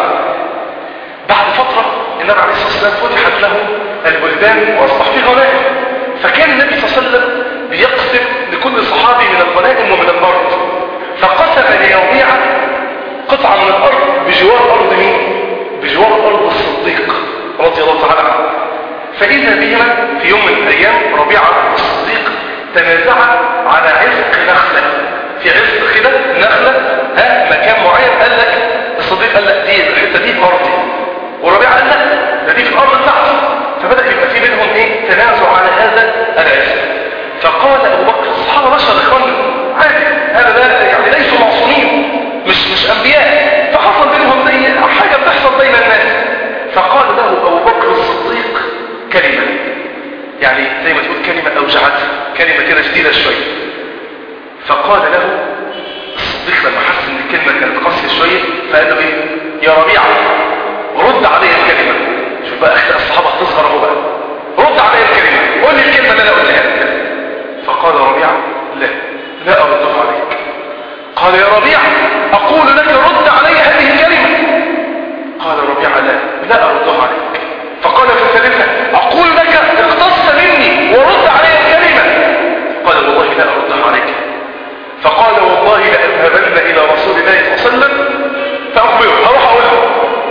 بعد فترة النبي عليه الصلاة والسلام فتحت له البلدان وأصبح في غنائم فكان النبي صلى الله عليه وسلم بيقسم لكل صحابي من الغنائم ومن الأرض فقسم لربيعة قطعة من الأرض بجوار أرض مين؟ بجوار أرض الصديق رضي الله تعالى عنه فإذا بهما في يوم من الأيام ربيعة الصديق تنازعا على عزق نخلة في عزق كده نخلة ها مكان معين قال لك الصديق قال لك دي الحتة دي أرضي وربيعة قال لك ده دي في الأرض بتاعتي فبدأ يبقى في بينهم إيه تنازع على هذا العزق فقال أبو بكر الصحابة بشر إخواننا عادي هذا ده يعني ليسوا معصومين مش مش انبياء فحصل بينهم زي حاجه بتحصل بين الناس فقال له ابو بكر الصديق كلمه يعني زي ما تقول كلمه اوجعته كلمه كده شديده شويه فقال له الصديق لما حس ان الكلمه كانت قاسيه شويه فقال له ايه يا ربيعه رد علي الكلمه شوف بقى اخلاق الصحابه هتصغر اهو بقى رد علي الكلمه قول لي الكلمه اللي انا قلتها لك فقال ربيعه لا لا اردها عليك قال يا ربيع أقول لك رد علي هذه الكلمة قال ربيع لا لا أردها عليك فقال في الثالثة أقول لك اقتص مني ورد علي الكلمة قال والله لا أردها عليك فقال والله لأذهبن إلى رسول الله صلى الله عليه وسلم فأخبره هروح أقول له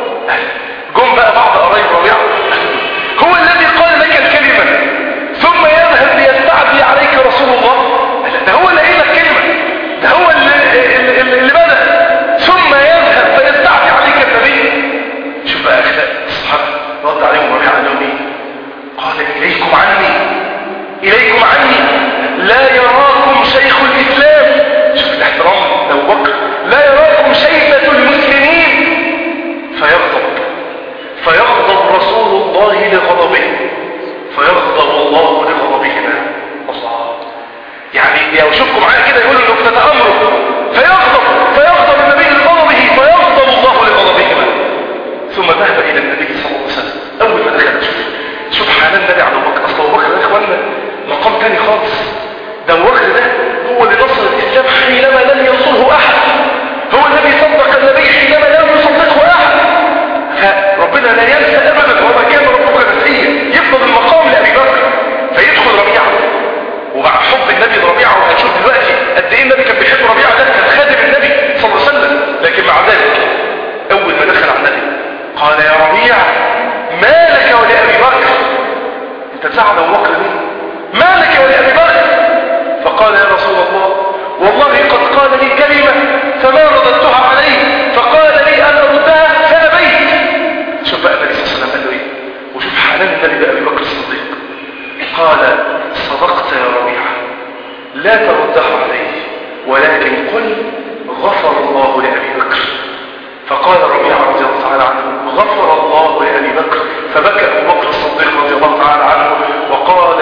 جم بقى بعض قرايب ربيع هو الذي قال لك الكلمة ثم يذهب ليستعدي عليك رسول الله ده هو اللي قال لك كلمة ده هو اللي, اللي, اللي بدأ ثم يذهب فيستعدي عليك النبي شوف بقى اخلاق الصحابة رد عليهم ورجع لهم ايه قال اليكم عني اليكم عني لا يراكم شيخ الاسلام شوف الاحترام لو بكر لا يراكم شيبة المسلمين فيغضب فيغضب رسول الله لغضبه فيغضب الله لغضبهما الله يعني لو شوفكم معايا كده يقولوا انه تتامروا فيغضب فيغضب النبي لغضبه فيغضب الله لغضبهما ثم ذهب الى النبي صلى الله عليه وسلم اول ما دخل شوف شوف حنان النبي على ابو بكر اصل ابو بكر يا اخوانا مقام تاني خالص ده ابو بكر ده هو اللي نصر الاسلام حينما لم ينصره احد هو الذي صدق النبي حينما لم يصدقه احد فربنا لا ينسى ابدا وما كان ربك نسيا يفضل المقام لابي بكر فيدخل ربيعه ومع حب النبي لربيعه وهنشوف دلوقتي قد ايه النبي كان بيحب ربيعه ده كان خادم النبي صلى الله عليه وسلم لكن مع ذلك اول ما دخل على النبي قال يا ربيع ما لك ولابي بكر انت تزعل ابو بكر ليه ما لك ولابي بكر فقال يا رسول الله والله قد قال لي كلمه فما رددتها عليه فقال لي انا ردها فابيت شوف بقى النبي صلى الله عليه وسلم قال له ايه وشوف حنان النبي بابي بكر الصديق قال صدقت يا ربيعة لا تردها عليه ولكن قل غفر الله لأبي بكر فقال ربيعة رضي الله تعالى عنه غفر الله لأبي بكر فبكى أبو بكر الصديق رضي الله تعالى عنه وقال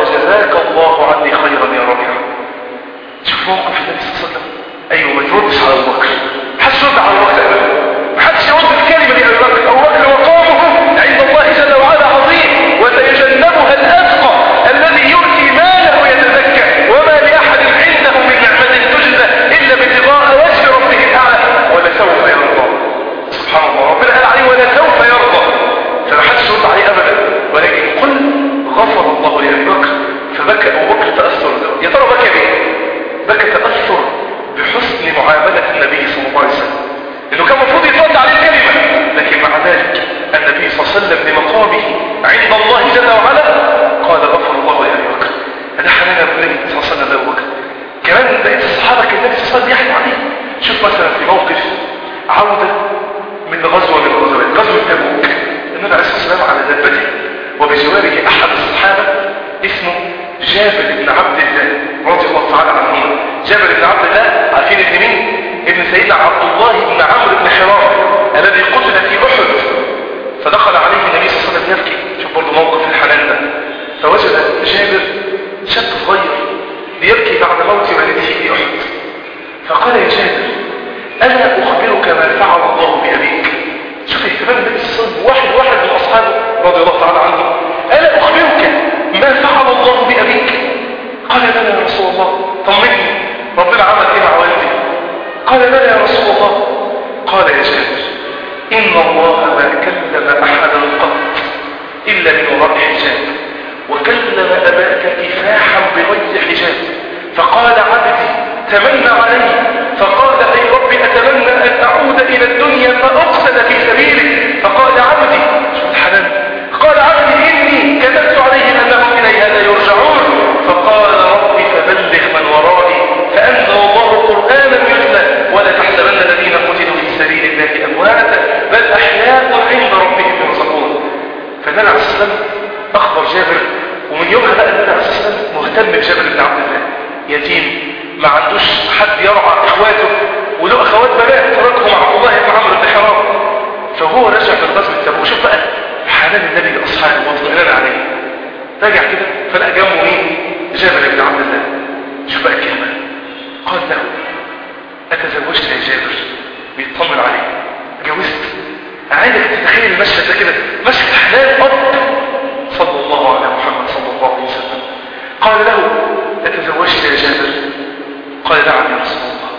دابته وبجواره أحد الصحابة اسمه جابر بن عبد الله رضي الله تعالى عنهما جابر بن عبد الله عارفين ابن مين؟ ابن سيدنا عبد الله بن عمرو بن حرام الذي قتل في أحد فدخل عليه النبي صلى الله عليه وسلم يبكي شوف برضه موقف الحنان ده فوجد جابر شاب صغير بيبكي بعد موت والده في أحد فقال يا جابر أنا أخبرك ما فعل الله بأبيك شوف اهتمام النبي صلى الله عليه وسلم واحد واحد من أصحابه رضي الله تعالى عنه ألا أخبرك ما فعل الله بأبيك قال لا يا رسول الله طمني ربنا عمل إيه مع والدي قال لا يا رسول الله قال يا جابر إن الله ما كلم أحدا قط إلا من وراء حجاب وكلم أباك كفاحا بغير حجاب فقال عبدي تمنى علي فقال أي رب أتمنى أن أعود إلى الدنيا فأقصد في سبيلك فقال عبدي شو الحنان قال عبدي إني كتبت عليهم أنهم إليها لا يرجعون فقال رب فبلغ من ورائي فأنزل الله قرآنا يتلى ولا تحسبن الذين قتلوا في سبيل الله أمواتا بل أحياء عند ربهم يرزقون فالنبي عليه السلام أخبر جابر ومن يومها بقى النبي عليه السلام مهتم بجابر بن عبد الله يتيم ما عندوش حد يرعى اخواته وله اخوات بنات تركهم عبد الله بن عمرو بن حرام فهو رجع من غزوه تبوك شوف بقى حنان النبي لاصحابه واطمئنان عليه رجع كده فلقى جنبه مين جابر بن عبد الله شوف بقى الكلمه قال له اتزوجت يا جابر بيطمن عليه اتجوزت عايزك تتخيل المشهد ده كده مشهد حنان اب صلى الله على محمد صلى الله عليه وسلم قال له اتزوجت يا جابر قال نعم يا رسول الله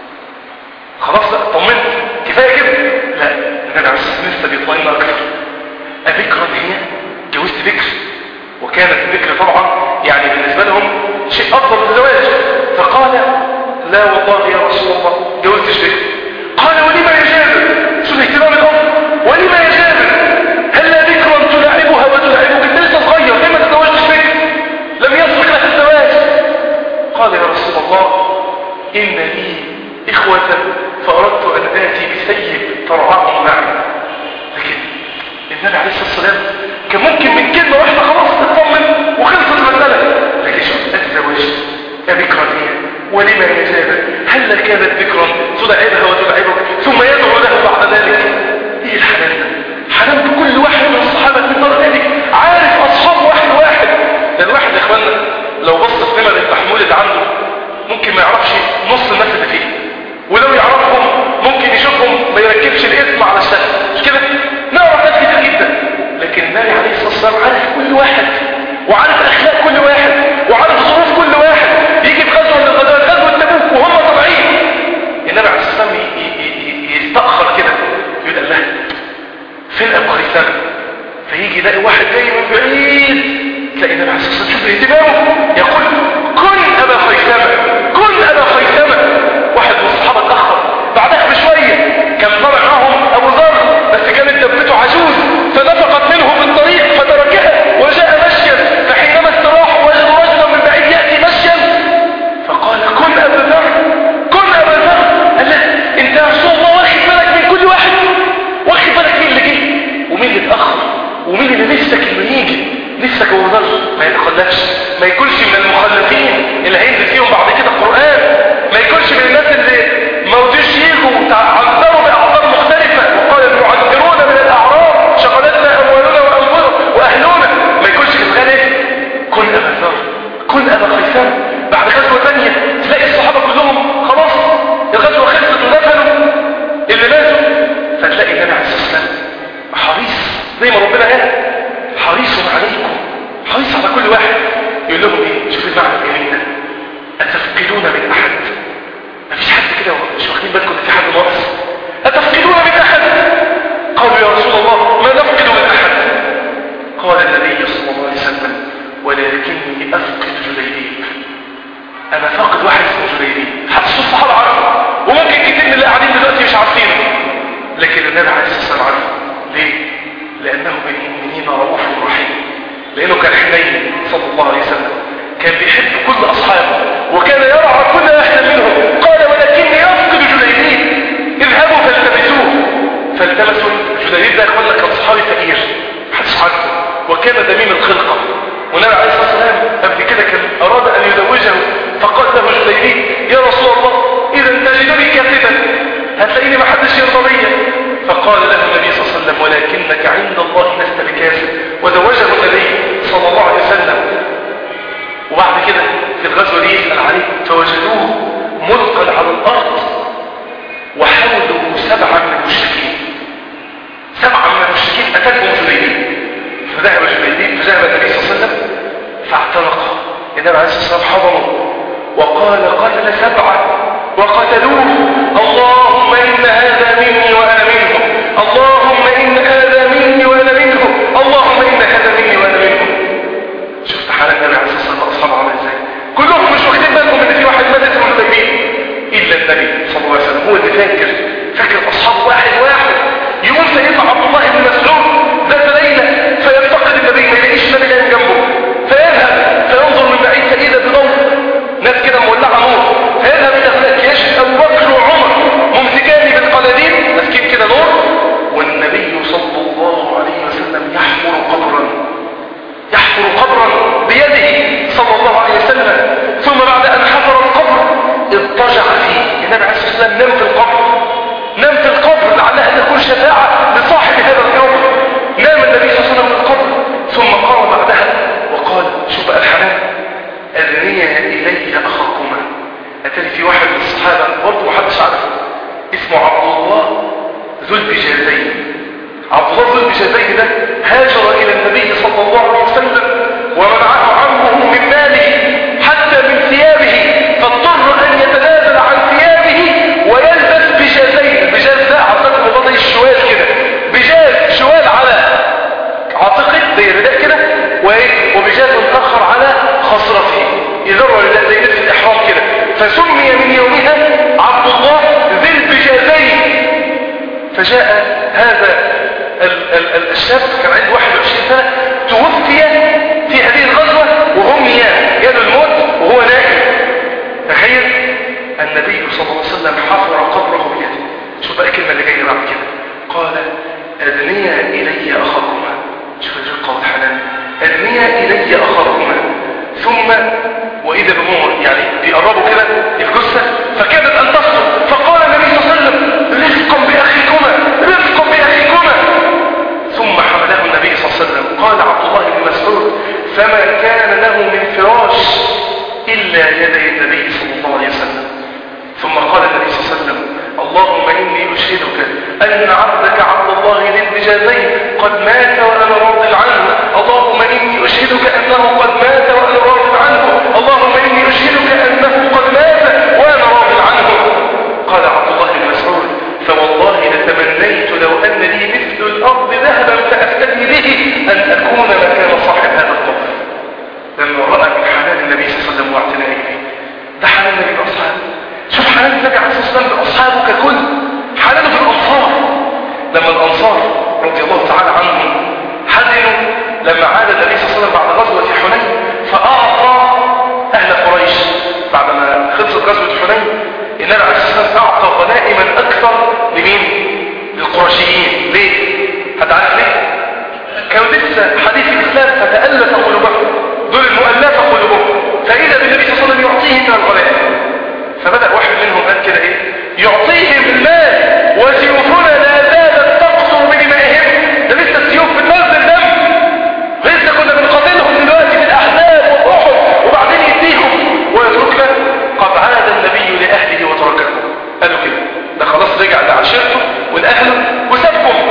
خلاص لا طمنت كفايه كده لا النبي عليه الصلاه لسه بيطمئن اكثر ابكرا هي جوزت بكر وكانت البكر طبعا يعني بالنسبه لهم شيء افضل من الزواج فقال لا والله يا رسول الله جوزتش بكر قال ولما يا جابر شو اهتمام الام ولما يا جابر هل لا بكرا تلاعبها وتلاعبك انت لسه صغير لما تزوجتش بكر لم يسبق لك الزواج قال يا رسول الله إن لي إخوة فأردت أن آتي بسيب ترعاهم معي لكن النبي عليه الصلاة والسلام كان ممكن من كلمة واحدة خلاص تطمن وخلصت المسألة لكن شو أتزوجت أبكرا هي ولما يا جابر هل كانت بكرا تلعبها وتلعبك ثم يدعو له بعد ذلك ايه الحنان ده حنان بكل واحد من الصحابة من دار ذلك عارف أصحاب واحد واحد ده الواحد يا اخوانا لو بص في نمر المحمول اللي عنده ممكن ما يعرفش نص الناس اللي فيه ولو يعرفهم ممكن يشوفهم ما يركبش الاسم على الشكل مش كده نعرف ناس كتير جدا لكن النبي عليه الصلاه والسلام عارف كل واحد وعارف اخلاق كل واحد وعارف ظروف كل واحد يجي في غزوه من الغزوات غزوه تبوك وهم طالعين النبي عليه الصلاه والسلام يستاخر كده يقول الله فين ابو خيثمه فيجي يلاقي واحد جاي من بعيد تلاقي النبي عليه الصلاه والسلام شوف اهتمامه يقول كن ابا خيثمه كن ابا خيثمه واحد من الصحابه اتاخر بعدها بشويه كان طالع معاهم ابو ذر بس كانت دبته عجوز فنفقت منه في الطريق فتركها وجاء مشيا فحينما استراح وجد رجلا من بعيد ياتي مشيا فقال كن ابا ذر كن ابا ذر قال له انت يا رسول الله واخد بالك من كل واحد واخد بالك مين اللي جه ومين اللي اتاخر ومين اللي نفسك انه يجي نفسك ابو ذر ما يتخلفش ما يكونش من المخلفين اللي هينزل فيهم بعد كده القرآن ما يكونش من الناس اللي ما رضيوش يجوا عذروا بأعذار مختلفة وقال المعذرون من الأعراب شغلتنا أموالنا وأموالنا وأهلنا ما يكونش كده كن أبا ذر كن أبا خيثام بعد غزوة ثانية تلاقي الصحابة كلهم خلاص الغزوة خلصت ودفنوا اللي ماتوا فتلاقي النبي عليه الصلاة والسلام حريص زي ما ربنا قال حريص عليكم حريص على كل واحد يقول لهم ايه شوف المعنى الجميل ده اتفقدون من احد مفيش حد كده مش واخدين بالكم ان في حد ناقص اتفقدون من احد قالوا يا رسول الله ما نفقد من احد قال النبي صلى الله عليه وسلم ولكني افقد جليبيب انا فاقد واحد اسمه جليبيب حتى الصحابه عارفه وممكن كتير من اللي قاعدين دلوقتي مش عارفينه لكن النبي عليه الصلاه والسلام عارفه ليه لانه بالمؤمنين رؤوف رحيم لانه كان حنين صلى الله عليه وسلم كان بيحب كل اصحابه وكان يرعى كل واحد منهم قال ولكني افقد جليبيب اذهبوا فالتمسوه فالتمسوا جليبيب ده يقول لك كان صحابي فقير محدش حالته وكان دميم الخلقة والنبي عليه الصلاة والسلام قبل كده كان أراد أن يزوجه فقال له الجليبي يا رسول الله إذا تجدني كاتبا هتلاقيني ما حدش يرضى بيا فقال له النبي صلى الله عليه وسلم ولكنك عند الله لست بكافر وزوجه النبي صلى الله عليه وسلم وبعد كده في الغزوة دي يسأل عليه فوجدوه ملقا على الأرض وحوله سبعة من المشركين سبعة من المشركين أتتهم جبيلين فذهب جبيلين فذهب النبي صلى الله عليه وسلم فاعتنق النبي عليه الصلاة والسلام حضنه وقال قتل سبعة وقتلوه اللهم إن هذا مني وأنا منهم اللهم إن هذا مني وأنا منهم اللهم إن هذا مني وأنا منهم شفت حال النبي عليه الصلاة والسلام أصحابه عامل ازاي كلهم مش واخدين بالهم ان في واحد مات اسمه النبي الا النبي صلى الله عليه وسلم هو اللي فاكر فاكر اصحاب واحد واحد يقوم سيدنا عبد الله بن مسعود ذات ليله فيفتقد النبي ما يلاقيش النبي جاي جنبه فيذهب فينظر من بعيد فاذا بضوء ناس كده مولعه نور فيذهب الى هناك يجد ابو بكر وعمر ممسكان بالقناديل ماسكين كده نور والنبي صلى الله عليه وسلم يحفر قبرا يحفر قبرا بيده صلى الله عليه وسلم ثم بعد أن حفر القبر اضطجع فيه النبي عليه الصلاة والسلام نام في القبر نام في القبر لعلها تكون شفاعة لصاحب هذا القبر نام النبي صلى الله عليه وسلم في القبر ثم قام بعدها وقال شوف بقى الحنان أذني إلي أخاكما أتاني في واحد من الصحابة برضه محدش عارفه اسمه عبد الله ذو البجازين عبد الله ذو البجازين ده هاجر إلى النبي صلى الله عليه وسلم ومنعه عمه من ماله حتى من ثيابه فاضطر أن يتنازل عن ثيابه ويلبس بجازين البجاز ده أعتقد الله زي الشوال كده بجاز شوال على عاتقه زي الرداء كده وإيه؟ وبجاز آخر على خصرته يذر الرداء زي لبس الإحرام كده فسمي من يومها عبد الله ذي البجازين فجاء هذا ال- ال- ال- الشاب كان عنده 21 سنة توفي في هذه الغزوة وهم نيام جاله الموت وهو نائم تخيل النبي صلى الله عليه وسلم حفر قبره بيده شوف بقى الكلمة اللي جاية بعد كده قال أدنيا إلي أخاكما شوف الرقة والحنان أدنيا إلي أخاكما ثم وإذا بهم يعني بيقربوا كده الجثة فكادت أن تسقط فقال النبي صلى الله عليه وسلم رفقا بأخيكما رفقا بأخيكما ثم حمله النبي صلى الله عليه وسلم قال عبد الله بن مسعود فما كان له من فراش إلا يدي النبي صلى الله عليه وسلم ثم قال النبي صلى الله عليه وسلم اللهم إني أشهدك أن عبدك عبد الله ذي البجازين قد مات وأنا راض عنه اللهم إني أشهدك أنه قد مات وأنا راض عنه اللهم إني أشهدك أنه قد مات وأنا راض عنه قال عبد الله بن مسعود فوالله لتمنيت لو أن لي مثل الأرض ذهبا فأفتدي به أن أكون مكان صاحب هذا القبر لما رأى من حنان النبي صلى الله عليه وسلم واعتنائه به ده حنان النبي بأصحابه شوف حنان النبي عليه الصلاة والسلام بأصحابه ككل حنانه في الأنصار لما الأنصار رضي الله تعالى عنهم حزنوا لما عاد النبي صلى الله عليه وسلم بعد غزوة حنين فأعطى أهل قريش بعد ما خلصت غزوة حنين النبي عليه الصلاة والسلام أعطى غنائما أكثر لمين؟ للقرشيين ليه؟ حد عارف ليه؟ كانوا لسه حديث الإسلام فتألف قلوبهم دول المؤلفة قلوبهم فإذا بالنبي صلى الله عليه وسلم يعطيهم من الغنائم فبدأ واحد منهم قال كده إيه؟ يعطيهم المال وسيوفنا لا زالت تقصر بدمائهم ده لسه السيوف بتنزل دم لسه كنا بنقاتلهم دلوقتي في الأحزاب وأحد وبعدين يديهم ويتركنا قد عاد النبي لأهله وتركهم قالوا كده ده خلاص رجع لعشيرته ولأهله وسابهم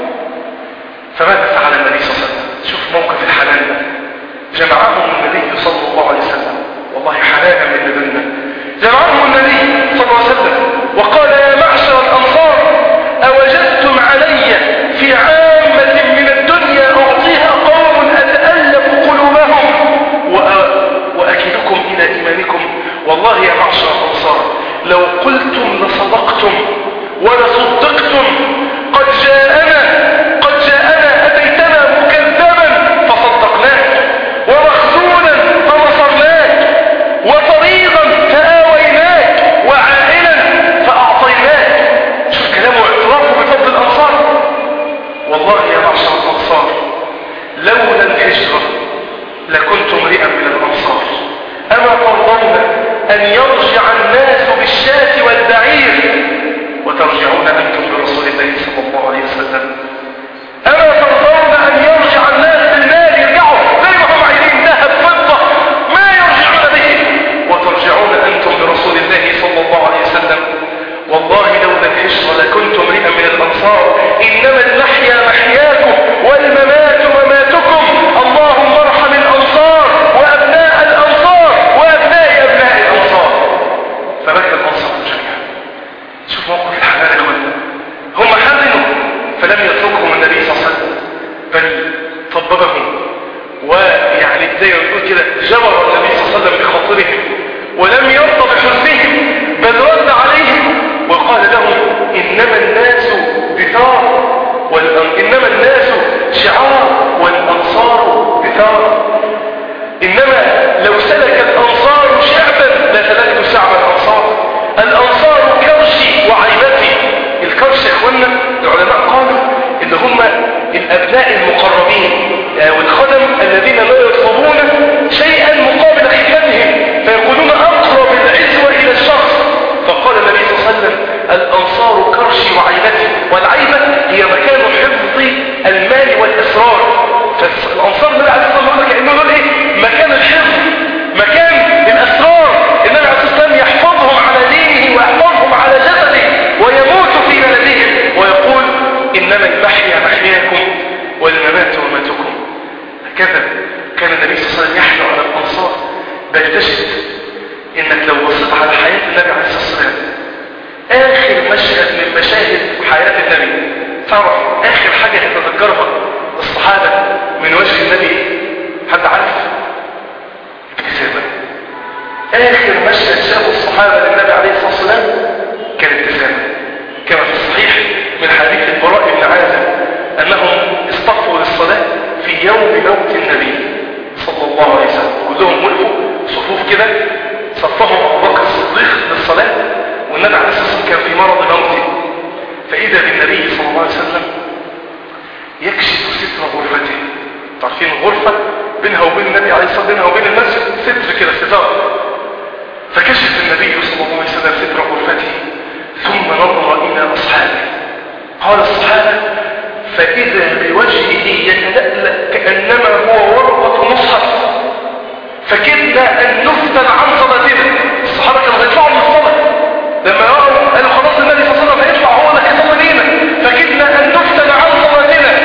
فماذا فعل النبي صلى الله عليه وسلم شوف موقف الحنان ده جمعهم النبي صلى الله عليه وسلم والله حنانا من لدنا جمعهم النبي صلى الله عليه وسلم وقال يا معشر الأنصار أوجدتم علي في عامة من الدنيا أعطيها قوم أتألف قلوبهم وأ- وأكلكم إلى إيمانكم والله يا معشر الأنصار لو قلتم لصدقتم ولصدقتم قد جاءنا قد جاءنا أتيتنا مكذبا فصدقناك ومخزونا فنصرناك وطريقا فآويناك وعائلا فأعطيناك شوف كلامه اعترافه بفضل الأنصار والله يا معشر الأنصار لولا الهجرة لكنت امرئا من الأنصار أما ترضون أن يرجع الناس بالشاة والبعير وترجعون أنتم برسول الله صلى الله عليه وسلم أما ترضون أن يرجع الناس بالمال يرجعوا زي ما هم عايزين ذهب فضة ما يرجعون به وترجعون أنتم برسول الله صلى الله عليه وسلم والله لولا الهجرة لكنت امرئا من الأنصار إنما المحيا محياكم والممات مماتكم اللهم ارحم الأنصار وأبناء الأنصار وأبناء أبناء الأنصار فبكى الأنصار جميعا شوف موقف الحلال يا اخوانا هم حزنوا فلم يتركهم النبي صلى الله عليه وسلم بل طببهم ويعني زي ما بنقول كده جبر النبي صلى الله عليه وسلم بخاطرهم ولم يرضى بحزنهم بل رد عليهم وقال لهم انما الناس بثار والأن... انما الناس شعار والانصار بثار انما لو سلك الانصار شعبا لسلكت شعب الانصار الانصار كرشي وعيبتي الكرش يا اخوانا العلماء قالوا اللي هم الابناء المقربين والخدم الذين لا يطلبون شيئا مقابل خدمتهم فيكونون اقرب العزوه الى الشخص فقال النبي صلى الله عليه وسلم الانصار كرشي وعيبتي والعيبه هي مكان حفظ المال والاسرار فالانصار النبي عليه الصلاه والسلام كانه يقول ايه مكان الحفظ مكان الاسرار النبي عليه الصلاه والسلام يحفظهم على دينه ويحفظهم على جسده ويموت في بلدهم ويقول انما المحيا محياكم والممات مماتكم هكذا كان النبي صلى الله عليه وسلم يحلو على الانصار بل تجد انك لو بصيت على حياه النبي عليه الصلاه والسلام اخر مشهد من مشاهد حياه النبي تعرف اخر حاجه يتذكرها الصحابه من وجه النبي حد عارف ابتسامه اخر مشهد شافه الصحابه للنبي عليه الصلاه والسلام كان ابتسامه كما في الصحيح من حديث البراء بن عازب انهم اصطفوا للصلاه في يوم موت النبي صلى الله عليه وسلم كلهم وقفوا صفوف كده صفهم ابو بكر الصديق للصلاه والنبي عليه الصلاه والسلام كان في مرض موته فاذا بالنبي صلى الله عليه وسلم يكشف ستر غرفته تعرفين الغرفه بينها وبين النبي عليه الصلاه والسلام بينها وبين المسجد ستر كده ستار فكشف النبي صلى الله عليه وسلم ستر غرفته ثم نظر الى اصحابه قال الصحابه فاذا بوجهه يتلألأ كانما هو ورقه مصحف فكدنا ان نفتن عن صلاتنا الصحابه كانوا هيطلعوا من الصلاه لما راوا قالوا خلاص النبي صلى الله عليه وسلم هيطلع هو اللي هيصلي بينا فكدنا ان نفتن عن صلاتنا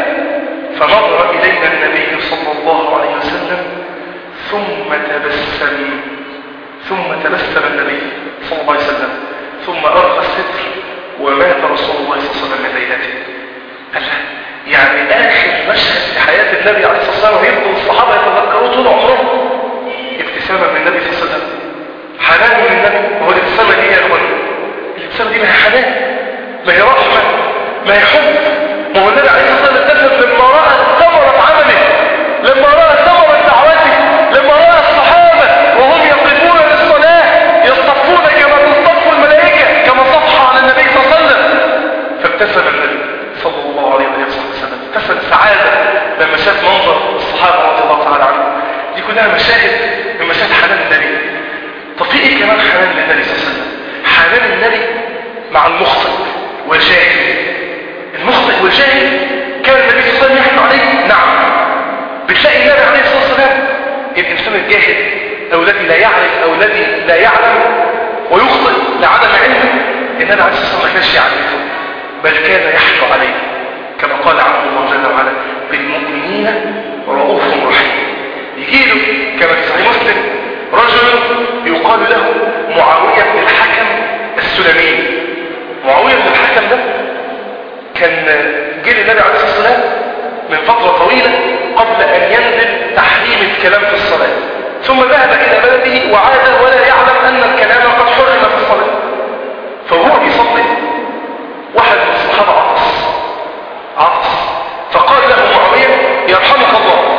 فنظر الينا النبي صلى الله عليه وسلم ثم تبسم ثم تبسم النبي صلى الله عليه وسلم ثم ارخى الستر ومات رسول الله صلى الله عليه وسلم من ليلته الله يعني اخر مشهد في حياه النبي عليه الصلاه والسلام ويبقوا الصحابه يتذكروه طول عمرهم ابتسامه من النبي صلى الله عليه وسلم حنان من النبي هو الابتسامه دي يا اخوانا الابتسامه دي ما هي حنان ما هي رحمه ما هي حب ما هو النبي عليه الصلاه والسلام ابتسم لما راى ثمره عمله لما راى ثمره دعوته لما راى الصحابه وهم يقفون للصلاه يصطفون كما تصطف الملائكه كما صفح على النبي صلى الله عليه وسلم فابتسم النبي صلى الله عليه وسلم ابتسم سعاده لما شاف منظر الصحابه رضي الله تعالى عنهم دي كلها مشاهد من مشاهد حنان النبي طب في ايه كمان حنان للنبي صلى الله عليه وسلم حنان النبي مع المخطئ والجاهل المخطئ والجاهل كان النبي صلى الله عليه وسلم يحن عليه نعم بتلاقي النبي عليه الصلاه والسلام الانسان الجاهل او الذي لا يعرف او الذي لا يعلم ويخطئ لعدم علمه النبي عليه الصلاه والسلام ما كانش يعرفه بل كان يحن عليه كما قال عنه الله جل وعلا بالمؤمنين رؤوف رحيم يجي له كما في صحيح مسلم رجل يقال له معاوية بن الحكم السلمي معاوية بن الحكم ده كان جه للنبي عليه الصلاة والسلام من فترة طويلة قبل أن ينزل تحريم الكلام في الصلاة ثم ذهب إلى بلده وعاد ولا يعلم أن الكلام قد حرم في الصلاة فهو بيصلي واحد من الصحابة عطس عطس فقال له معاوية يرحمك الله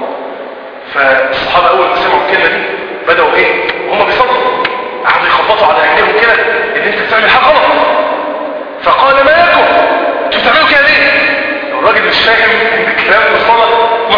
فالصحابة أول ما سمعوا الكلمة دي بدأوا إيه وهم بيصلوا قعدوا يخبطوا على أهلهم كده إن أنت بتعمل حاجة غلط فقال ما لكم أنتوا بتعملوا كده ليه الراجل مش فاهم إن الكلام في الصلاة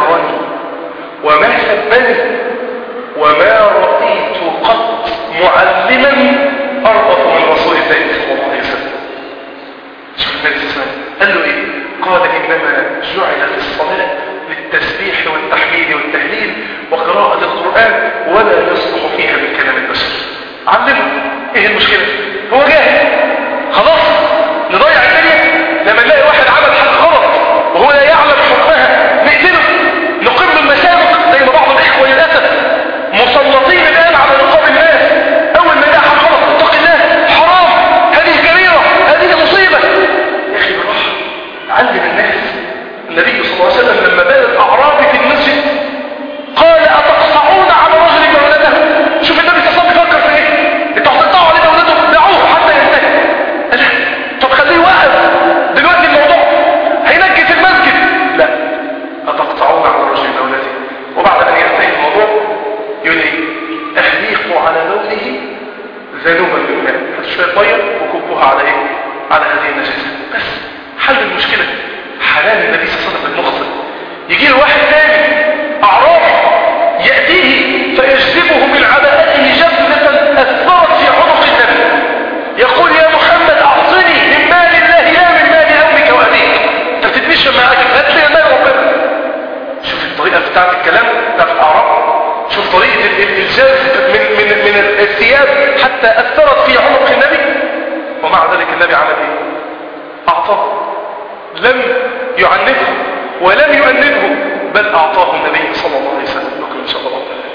هجرني وما سبني وما رأيت قط معلما أرغب من رسول الله صلى الله عليه وسلم شوف النبي صلى الله عليه وسلم قال له إيه قال إنما جعلت الصلاة للتسبيح والتحميد والتهليل وقراءة القرآن ولا يصلح فيها من كلام البشر علمه ايه المشكلة هو جاهل خلاص نضيع الدنيا لما نلاقي واحد عمل حاجة غلط وهو لا يعلم حكمها نقتله نقر المسابق زي ما بعض الإخوة للأسف مسلطين الآن على رقاب الناس أول ما يلاقي حاجة غلط اتق الله حرام هذه كبيرة هذه مصيبة يا أخي بالراحة علم الناس النبي صلى الله عليه وسلم لما بال الأعرابي في المسجد قال أتقطعون على رجل مولده شوف النبي صلى الله عليه وسلم بيفكر في ايه انتوا هتقطعوا عليه مولده دعوه حتى ينتهي قال لا طب خليه يوقف دلوقتي الموضوع هينجي في المسجد لا أتقطعون على رجل مولده وبعد أن ينتهي الموضوع يقول ايه أهليقوا على لونه ذنوبا من ماء هاتوا شوية مية وكبوها على ايه على هذه النجاسة بس حل المشكلة حلال النبي صلى الله عليه وسلم بالمخطئ يجي له واحد تاني أعرابي يأتيه فيجذبه من عباءته جذبة أثرت في عنق النبي يقول يا محمد أعطني من مال الله لا من مال أمك وأبيك أنت بتدمش معاك هات لي مال ربنا شوف الطريقة بتاعت الكلام بتاعت الأعراب شوف طريقة ال- ال- الجذب من, من, من الثياب حتى أثرت في عنق النبي ومع ذلك النبي عمل إيه أعطاه لم يعنفه ولم يؤنبه بل أعطاه النبي صلى الله عليه وسلم لكم إن شاء الله تعالى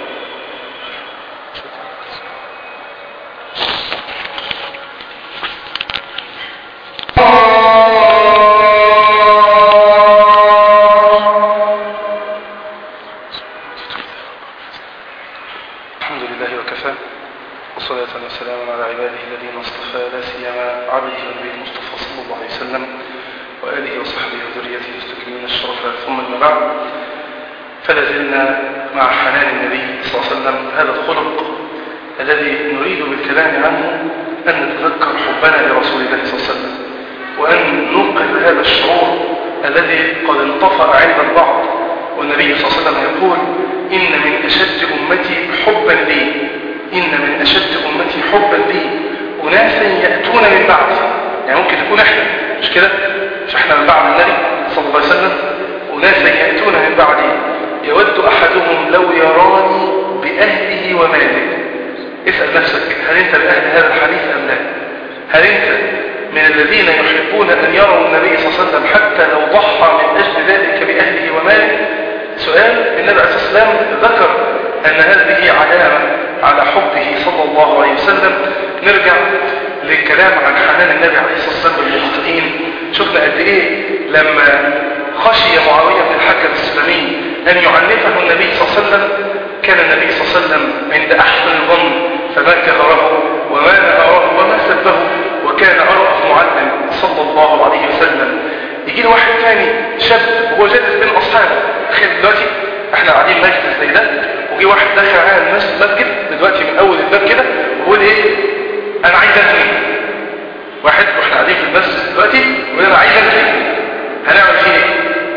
الحمد لله وكفى والصلاة والسلام على عباده الذين اصطفى لا سيما عبده النبي المصطفى صلى الله عليه وسلم وآله وصحبه وذريته المستكملين الشرف ثم أما بعد فلا زلنا مع حنان النبي صلى الله عليه وسلم هذا الخلق الذي نريد بالكلام عنه أن نتذكر حبنا لرسول الله صلى الله عليه وسلم وأن ننقذ هذا الشعور الذي قد انطفأ عند البعض والنبي صلى الله عليه وسلم يقول إن من أشد أمتي حبا لي إن من أشد أمتي حبا لي أناسا يأتون من بعدي يعني ممكن تكون احنا مش كده مش احنا من بعد النبي صلى الله عليه وسلم أناسا يأتون من بعدي يود أحدهم لو يراني بأهله وماله اسأل نفسك هل أنت بأهل هذا الحديث أم لا هل أنت من الذين يحبون أن يروا النبي صلى الله عليه وسلم حتى لو ضحى من أجل ذلك بأهله وماله سؤال النبي عليه الصلاة والسلام ذكر أن هذه علامة على حبه صلى الله عليه وسلم نرجع للكلام عن حنان النبي عليه الصلاة والسلام بالمخطئين شفنا قد إيه لما خشي معاوية بن الحكم السلمي أن يعنفه النبي صلى الله عليه وسلم كان النبي صلى الله عليه وسلم عند أحسن الظن فما كهره وما نهره وما سبه وكان أرأف معلم صلى الله عليه وسلم يجي له واحد ثاني شاب وهو جالس بين أصحابه تخيل دلوقتي احنا قاعدين مجلس زي ده وجي واحد داخل على المسجد دلوقتي من أول الباب كده ويقول إيه أنا عايز أزني واحد واحنا قاعدين في المسجد دلوقتي ويقول أنا عايز أزني هنعمل فيه ايه؟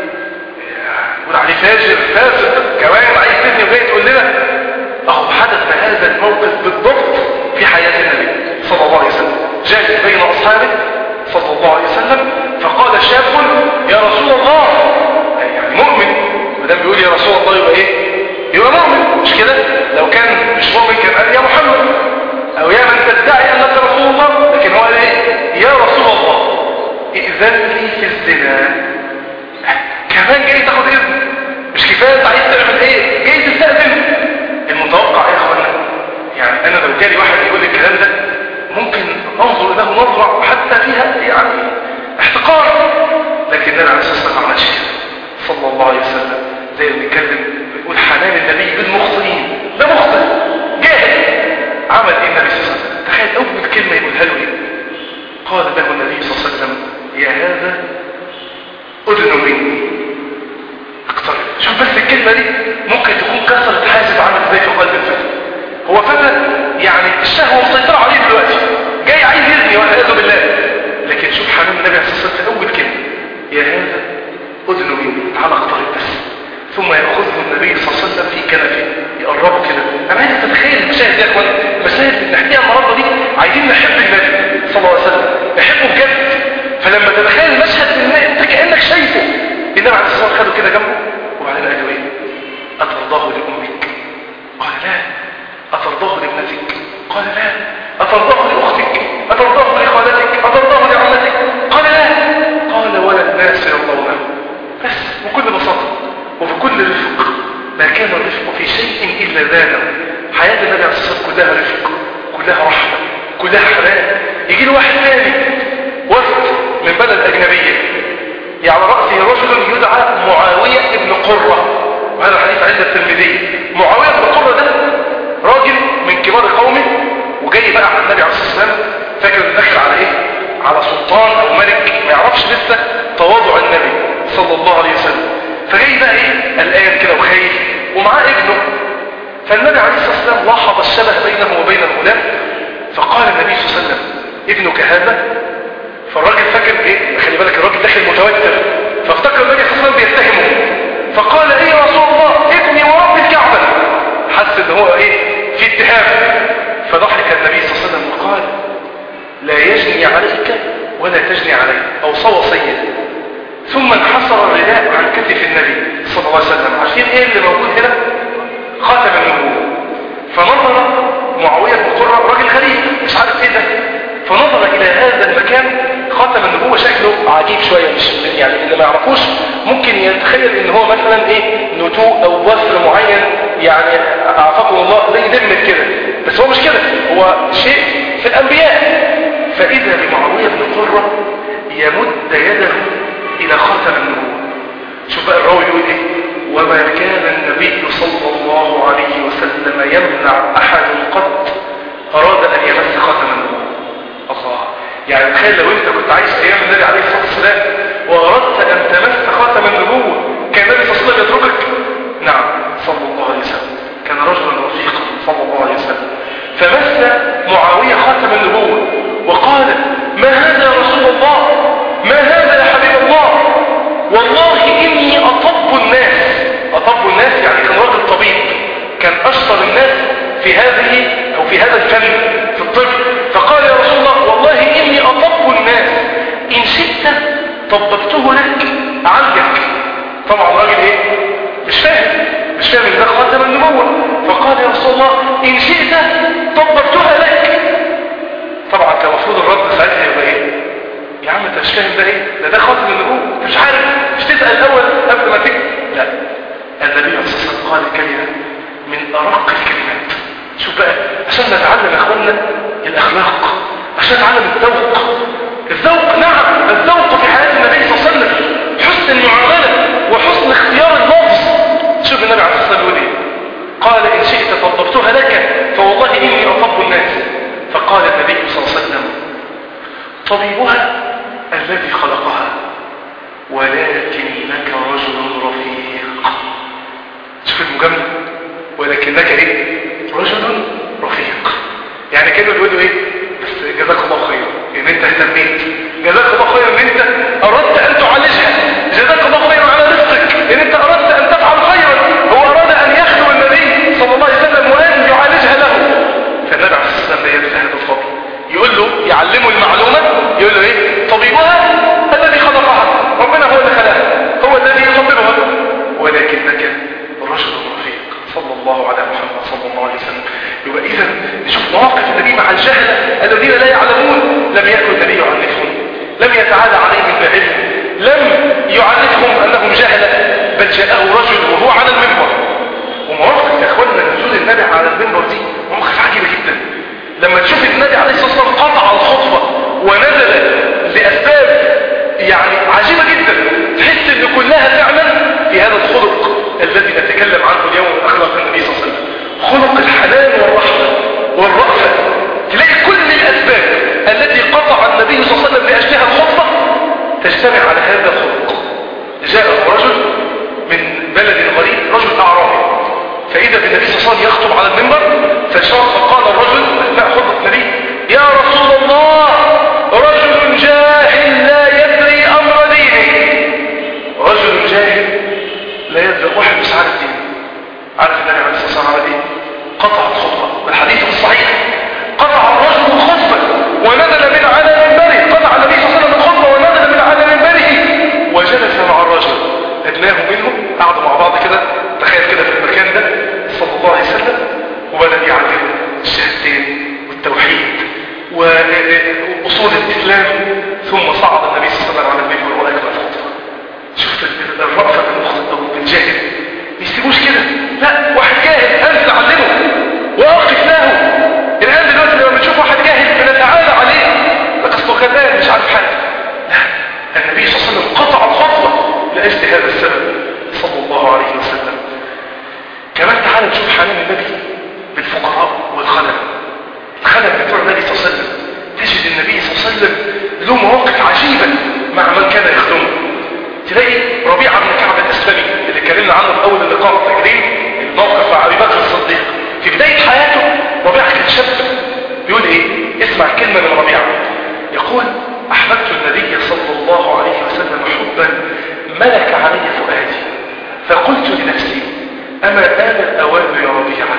يقول عليه فاجر فاسق كمان عايز تزني وجاي تقول لنا اهو حدث هذا الموقف بالضبط في حياة النبي صلى الله عليه وسلم جاء بين أصحابه صلى الله عليه وسلم فقال شاب يا رسول الله يعني مؤمن ودام بيقول يا رسول الله يبقى ايه يبقى مؤمن مش كده لو كان مش مؤمن كان قال يا محمد او يا من تدعي انك رسول الله لكن هو قال ايه يا رسول الله ائذن لي في الزنا كمان جاي تاخد اذن مش كفايه انت عايز تعمل ايه جاي تستاذن المتوقع يا اخوانا يعني انا لو جالي واحد يقول لي الكلام ده ممكن انظر له نظره حتى فيها يعني احتقار لكن النبي عليه الصلاه والسلام ما عملش كده صلى الله عليه وسلم زي ما بنتكلم بيقول حنان النبي بالمخطئين ده مخطئ جاهل عمل ايه النبي صلى الله عليه وسلم تخيل اول كلمه يقولها له ايه قال له النبي صلى الله عليه وسلم يا هذا اذن مني اقترب شوف بس الكلمه دي ممكن تكون كسرت حاجز عامل ازاي في قلب الفتى هو فتى يعني الشهوه مسيطره عليه دلوقتي جاي عايز يزني والعياذ بالله لكن سبحان حنان النبي عليه الصلاه والسلام في اول كلمه يا هذا اذن مني تعالى اقترب بس ثم يأخذه النبي صلى الله عليه وسلم في كنفه يقربه كده انا عايز تتخيل المشاهد دي يا اخوان المشاهد اللي بنحكيها النهارده دي عايزين نحب النبي صلى الله عليه وسلم نحبه بجد فلما تتخيل المشهد اللي انت كانك شايفه النبي عليه الصلاه والسلام خده كده جنبه وبعدين قال له ايه اترضاه لامك قال لا اترضاه لابنتك قال لا اترضاه لاختك اترضاه لخالتك اترضاه لعمتك قال لا قال ولا الناس يرضونه بس بكل بساطه وبكل رفق ما كان الرفق في شيء الا زاده حياه النبي عليه الصلاه والسلام كلها رفق كلها رحمه كلها حنان يجي له واحد ثاني وفد من بلد اجنبيه يعني راسه رجل يدعى معاويه بن قره وهذا الحديث عند الترمذي معاويه بن قره ده راجل من كبار قومه وجاي بقى على النبي عليه الصلاه والسلام فاكر انه داخل على ايه على سلطان او ملك ما يعرفش لسه تواضع النبي صلى الله عليه وسلم فجاي بقى ايه قلقان كده وخايف ومعاه ابنه فالنبي عليه الصلاه والسلام لاحظ الشبه بينه وبين الغلام فقال النبي صلى الله عليه وسلم ابنك هذا فالراجل فاكر ايه خلي بالك الراجل داخل متوتر فافتكر النبي صلى الله عليه وسلم بيتهمه فقال ايه يا رسول الله ابني ورب الكعبه حس ان هو ايه في اتهام فضحك النبي صلى الله عليه وسلم وقال لا يجني عليك ولا تجني علي اوصى وصيه ثم انحصر الرداء عن كتف النبي صلى الله عليه وسلم عارفين ايه اللي موجود هنا خاتم النبوه فنظر معاويه بن قره راجل غريب مش عارف ايه ده فنظر الى هذا المكان خاتم النبوه شكله عجيب شويه مش يعني اللي ما يعرفوش ممكن يتخيل ان هو مثلا ايه نتوء او وفر معين يعني اعفاكم الله زي دمت كده بس هو مش كده هو شيء في الانبياء فاذا بمعاويه بن قره يمد يده الى خاتم النبوه شوف بقى الراوي يقول ايه وما كان النبي صلى الله عليه وسلم يمنع احد قط اراد ان يمس خاتم النبوه الله يعني تخيل لو انت كنت عايش ايام النبي عليه الصلاه والسلام واردت ان تمس خاتم النبوه كان النبي صلى الله عليه وسلم يتركك نعم صلى الله عليه وسلم كان رجلا رفيقا صلى الله عليه وسلم فمس معاويه خاتم النبوه وقال ما هذا يا رسول الله ما هذا يا حبيب الله والله اني اطب الناس اطب الناس يعني كان راجل طبيب كان اشطر الناس في هذه او في هذا الفن في الطب فقال يا رسول الله والله اني اطب الناس ان شئت طببته لك عندك طبعا الراجل ايه مش فاهم مش فاهم ان ده خاتم النبوه فقال يا رسول الله ان شئت طببتها لك طبعا كان المفروض الرد ساعتها يبقى ايه يا عم انت مش فاهم ده ايه ده ده خاتم النبوه انت مش عارف مش تسال الاول قبل ما تكتب لا النبي عليه الصلاه والسلام قال كلمه من ارق الكلمات شوف بقى عشان نتعلم يا اخوانا الاخلاق عشان نتعلم الذوق الذوق نعم الذوق في حياه النبي صلى الله عليه وسلم حسن المعامله وحسن اختيار اللفظ شوف النبي عليه الصلاه والسلام يقول ايه قال ان شئت طببتها لك فوالله اني اطب الناس فقال النبي صلى الله عليه وسلم طبيبها الذي خلقها ولكنك رجل رفيق شوف المجامله ولكنك ايه رجل رفيق يعني كده بيقول له ايه بس جزاك الله خير ان انت اهتميت جزاك الله خير ان انت اردت ان تعالجها جزاك الله خير على رزقك ان انت اردت ان تفعل خيرا هو اراد ان يخلو النبي صلى الله عليه وسلم وان يعالجها له فالنبي عليه الصلاه والسلام لا ينسى هذا الفضل يقول له يعلمه المعلومه يقول له ايه طبيبها الذي خلقها ربنا هو اللي خلقها هو الذي يطببها ولكنك رجل رفيق صلى الله على محمد صلى الله عليه وسلم يبقى اذا نشوف مواقف النبي مع الجهله الذين لا يعلمون لم يكن النبي يعنفهم لم يتعالى عليهم بعلم لم يعرفهم انهم جهله بل جاءه رجل وهو على المنبر ومواقف يا اخواننا نزول النبي على المنبر دي مواقف عجيبه جدا لما تشوف النبي عليه الصلاه والسلام قطع الخطبه ونزل لاسباب يعني عجيبه جدا تحس ان كلها فعلا في هذا الخلق الذي نتكلم عنه اليوم من اخلاق النبي صلى الله عليه وسلم خلق الحنان والرحمه والرأفه تلاقي كل الاسباب التي قطع النبي صلى الله عليه وسلم لاجلها الخطبه تجتمع على هذا الخلق جاءه رجل من بلد غريب رجل اعرابي فاذا بالنبي صلى الله عليه وسلم يخطب على المنبر فشرط فقال الرجل اثناء خطبه النبي يا رسول الله رجل جاهل لا يدري امر دينه رجل جاهل لا يدري واحد مش تسيبوش كده لا واحد جاهل انزل علمه واقف له الان دلوقتي لما بنشوف واحد جاهل بنتعالى عليه لك اصله غلبان مش عارف حاجه لا النبي صلى الله عليه وسلم قطع الخطوه لاجل هذا السبب صلى الله عليه وسلم كمان تعالى نشوف حنان النبي بالفقراء والخلل الخلل بتوع النبي صلى الله عليه وسلم تجد النبي صلى الله عليه وسلم له مواقف عجيبة مع من كان يخدمه تلاقي ربيعة بن كعب الأسلمي اللي اتكلمنا عنه في أول اللقاء فاكرين الموقف مع أبي بكر الصديق في بداية حياته ربيعة كان شاب بيقول إيه اسمع كلمة من ربيعة يقول أحببت النبي صلى الله عليه وسلم حبا ملك علي فؤادي فقلت لنفسي أما آن الأوان يا ربيعة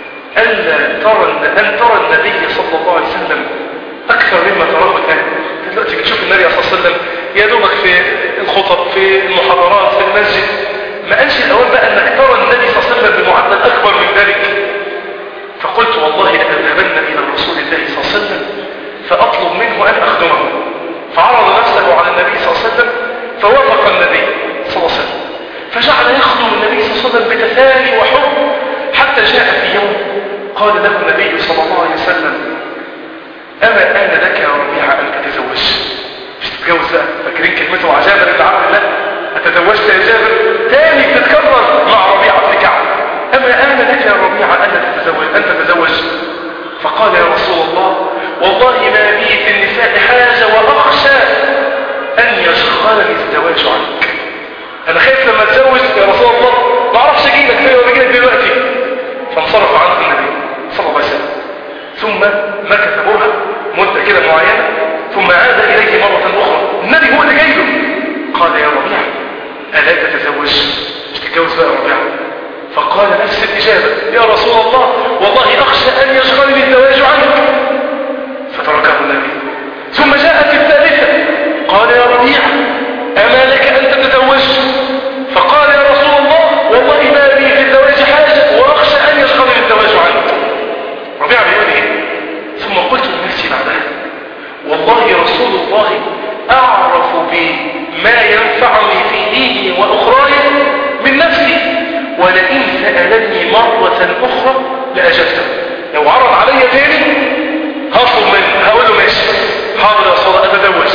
ألا ترى أن ترى النبي صلى الله عليه وسلم أكثر مما تراه الآن دلوقتي بتشوف النبي صلى الله عليه وسلم يا دوبك في الخطب في المحاضرات في المسجد ما قالش الأوان بقى أنك ترى النبي صلى الله عليه وسلم بمعدل أكبر من ذلك فقلت والله لأذهبن إلى رسول الله صلى الله عليه وسلم فأطلب منه أن أخدمه فعرض نفسه على النبي صلى الله عليه وسلم فوافق النبي صلى الله عليه وسلم فجعل يخدم النبي صلى الله عليه وسلم بتثاني وحب حتى جاء في يوم قال له النبي صلى الله عليه وسلم أما آن لك يا ربيعة أن تتزوج مش تتجوز بقى فاكرين كلمته مع جابر بن عبد الله أتزوجت يا جابر تاني تتكرر مع ربيعة بن كعب أما آن لك يا ربيعة أن تتزوج أن تتزوج فقال يا رسول الله والله ما بي في النساء حاجة وأخشى أن يشغلني الزواج عنك أنا خايف لما أتزوج يا رسول الله ما أعرفش أجيبك فين ولا أجيبك دلوقتي فانصرف عنه النبي صلى الله عليه وسلم ثم مكث برهة مدة كده معينة ثم عاد إليه مرة أخرى النبي هو اللي جاي له قال يا ربيع ألا تتزوج مش تتجوز بقى يا ربيع فقال نفس الإجابة يا رسول الله والله أخشى أن يشغلني الزواج عنك فتركه النبي ثم جاءت الثالثة قال يا ربيع أما لك أن تتزوج فقال يا رسول الله والله ما بي في الزواج حاجة وأخشى أن يشغلني الزواج عنك ربيع بيقول إيه ثم قلت لنفسي بعدها والله رسول الله أعرف بما ينفعني في ديني وأخراي من نفسي ولئن سألني مرة أخرى لأجبته لو عرض علي تاني هطلب منه هقول له ماشي حاضر يا صلاة أتزوج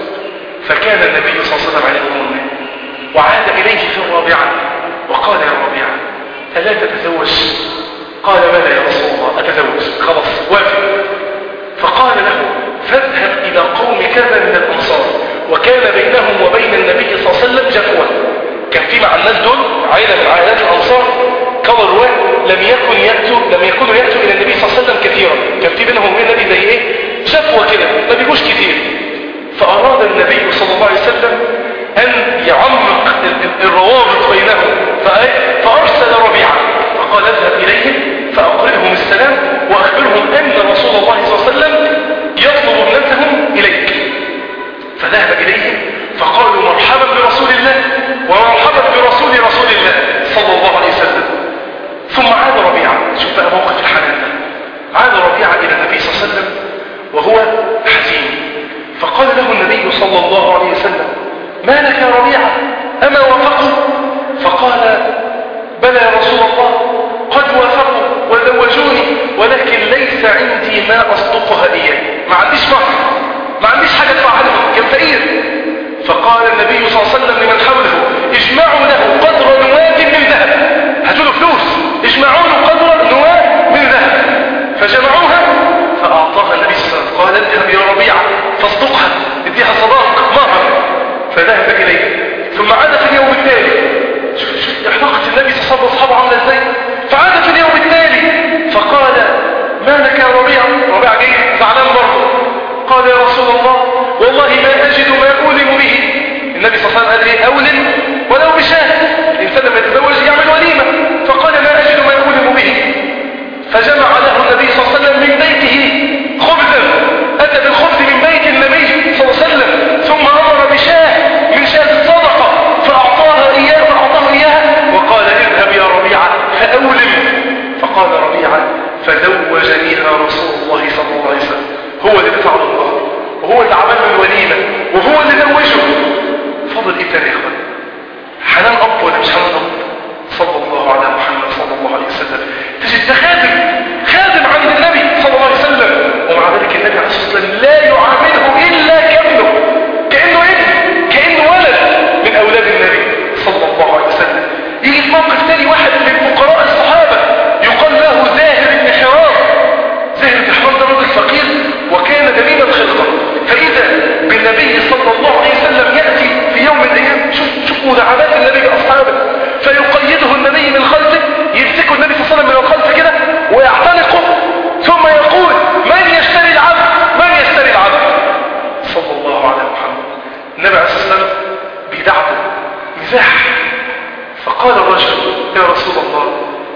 فكان النبي صلى الله عليه وسلم عليه أمه وعاد إليه في الرابعة وقال يا ربيعة ألا تتزوج قال بلى يا رسول الله أتزوج خلاص وافق فقال له فاذهب إلى قوم كذا من الأنصار وكان بينهم وبين النبي صلى الله عليه وسلم جفوة كان في مع الناس دول عائلة من عائلات الأنصار قال الرواة لم يكن يأتوا لم يكونوا يأتوا إلى النبي صلى الله عليه وسلم كثيرا كان في بينهم وبين النبي زي إيه جفوة كده ما بيجوش كتير فأراد النبي صلى الله عليه وسلم أن يعمق الروابط بينهم فأرسل ربيعة فقال اذهب إليهم فأقرئهم السلام وأخبرهم أن رسول الله صلى الله عليه وسلم يطلب ابنتهم إليك فذهب إليهم فقالوا مرحبا برسول الله ومرحبا برسول رسول الله صلى الله عليه وسلم ثم عاد ربيعة شوف بقى موقف الحنان ده عاد ربيعة إلى النبي صلى الله عليه وسلم وهو حزين فقال له النبي صلى الله عليه وسلم ما لك يا ربيعة أما وافقوا فقال بلى يا رسول الله قد وافقوا وزوجوني ولكن ليس عندي ما أصدقها إياه ما عنديش مهر ما عنديش حاجة تفعلها كان فقير فقال النبي صلى الله عليه وسلم لمن حوله اجمعوا له قدر نواة من ذهب هاتوا له فلوس اجمعوا له قدر نواة من ذهب فجمعوها فأعطاها النبي صلى الله عليه وسلم قال اذهب يا ربيعة فاصدقها اديها صداق مهر فذهب إليه ثم عاد في اليوم التالي شوف شوف علاقة النبي صلى الله عليه وسلم واصحابه عاملة ازاي فعاد في اليوم التالي فقال ما لك يا ربيع ربيع جاي زعلان برضه قال يا رسول الله والله ما أجد ما أولم به النبي صلى الله عليه وسلم قال ايه أولم يا رسول الله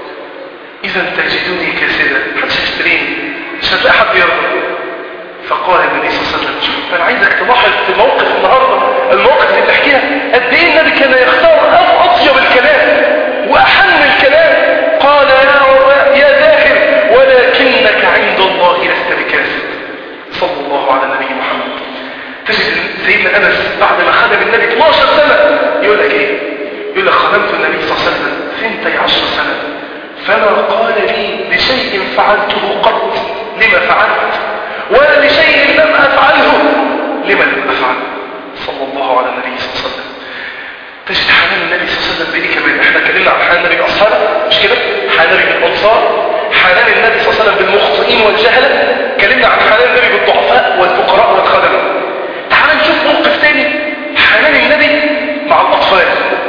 إذا تجدني كاسدا محدش يشتريني مش هتلاقي حد يرضى فقال النبي صلى الله عليه وسلم شوف انا عايزك تلاحظ في موقف النهارده المواقف اللي بتحكيها قد ايه النبي كان يختار اطيب الكلام واحن الكلام قال يا يا داخل ولكنك عند الله لست بكاسد صلى الله على النبي محمد تجد سيدنا انس بعد ما خدم النبي 12 سنه يقول لك ايه يقول لك خدمت النبي صلى الله عليه وسلم ثنتي عشر سنه فما قال لي لشيء فعلته قط لما فعلت ولا لشيء لم أفعله لما لم أفعل صلى الله على النبي صلى الله عليه وسلم تجد حنان النبي صلى الله عليه وسلم بإيه كمان احنا اتكلمنا عن حنان النبي بأصحابه مش كده حنان النبي بالأنصار حنان النبي صلى الله عليه وسلم بالمخطئين والجهلة اتكلمنا عن حنان النبي بالضعفاء والفقراء والخدم تعال نشوف موقف تاني حنان النبي مع الأطفال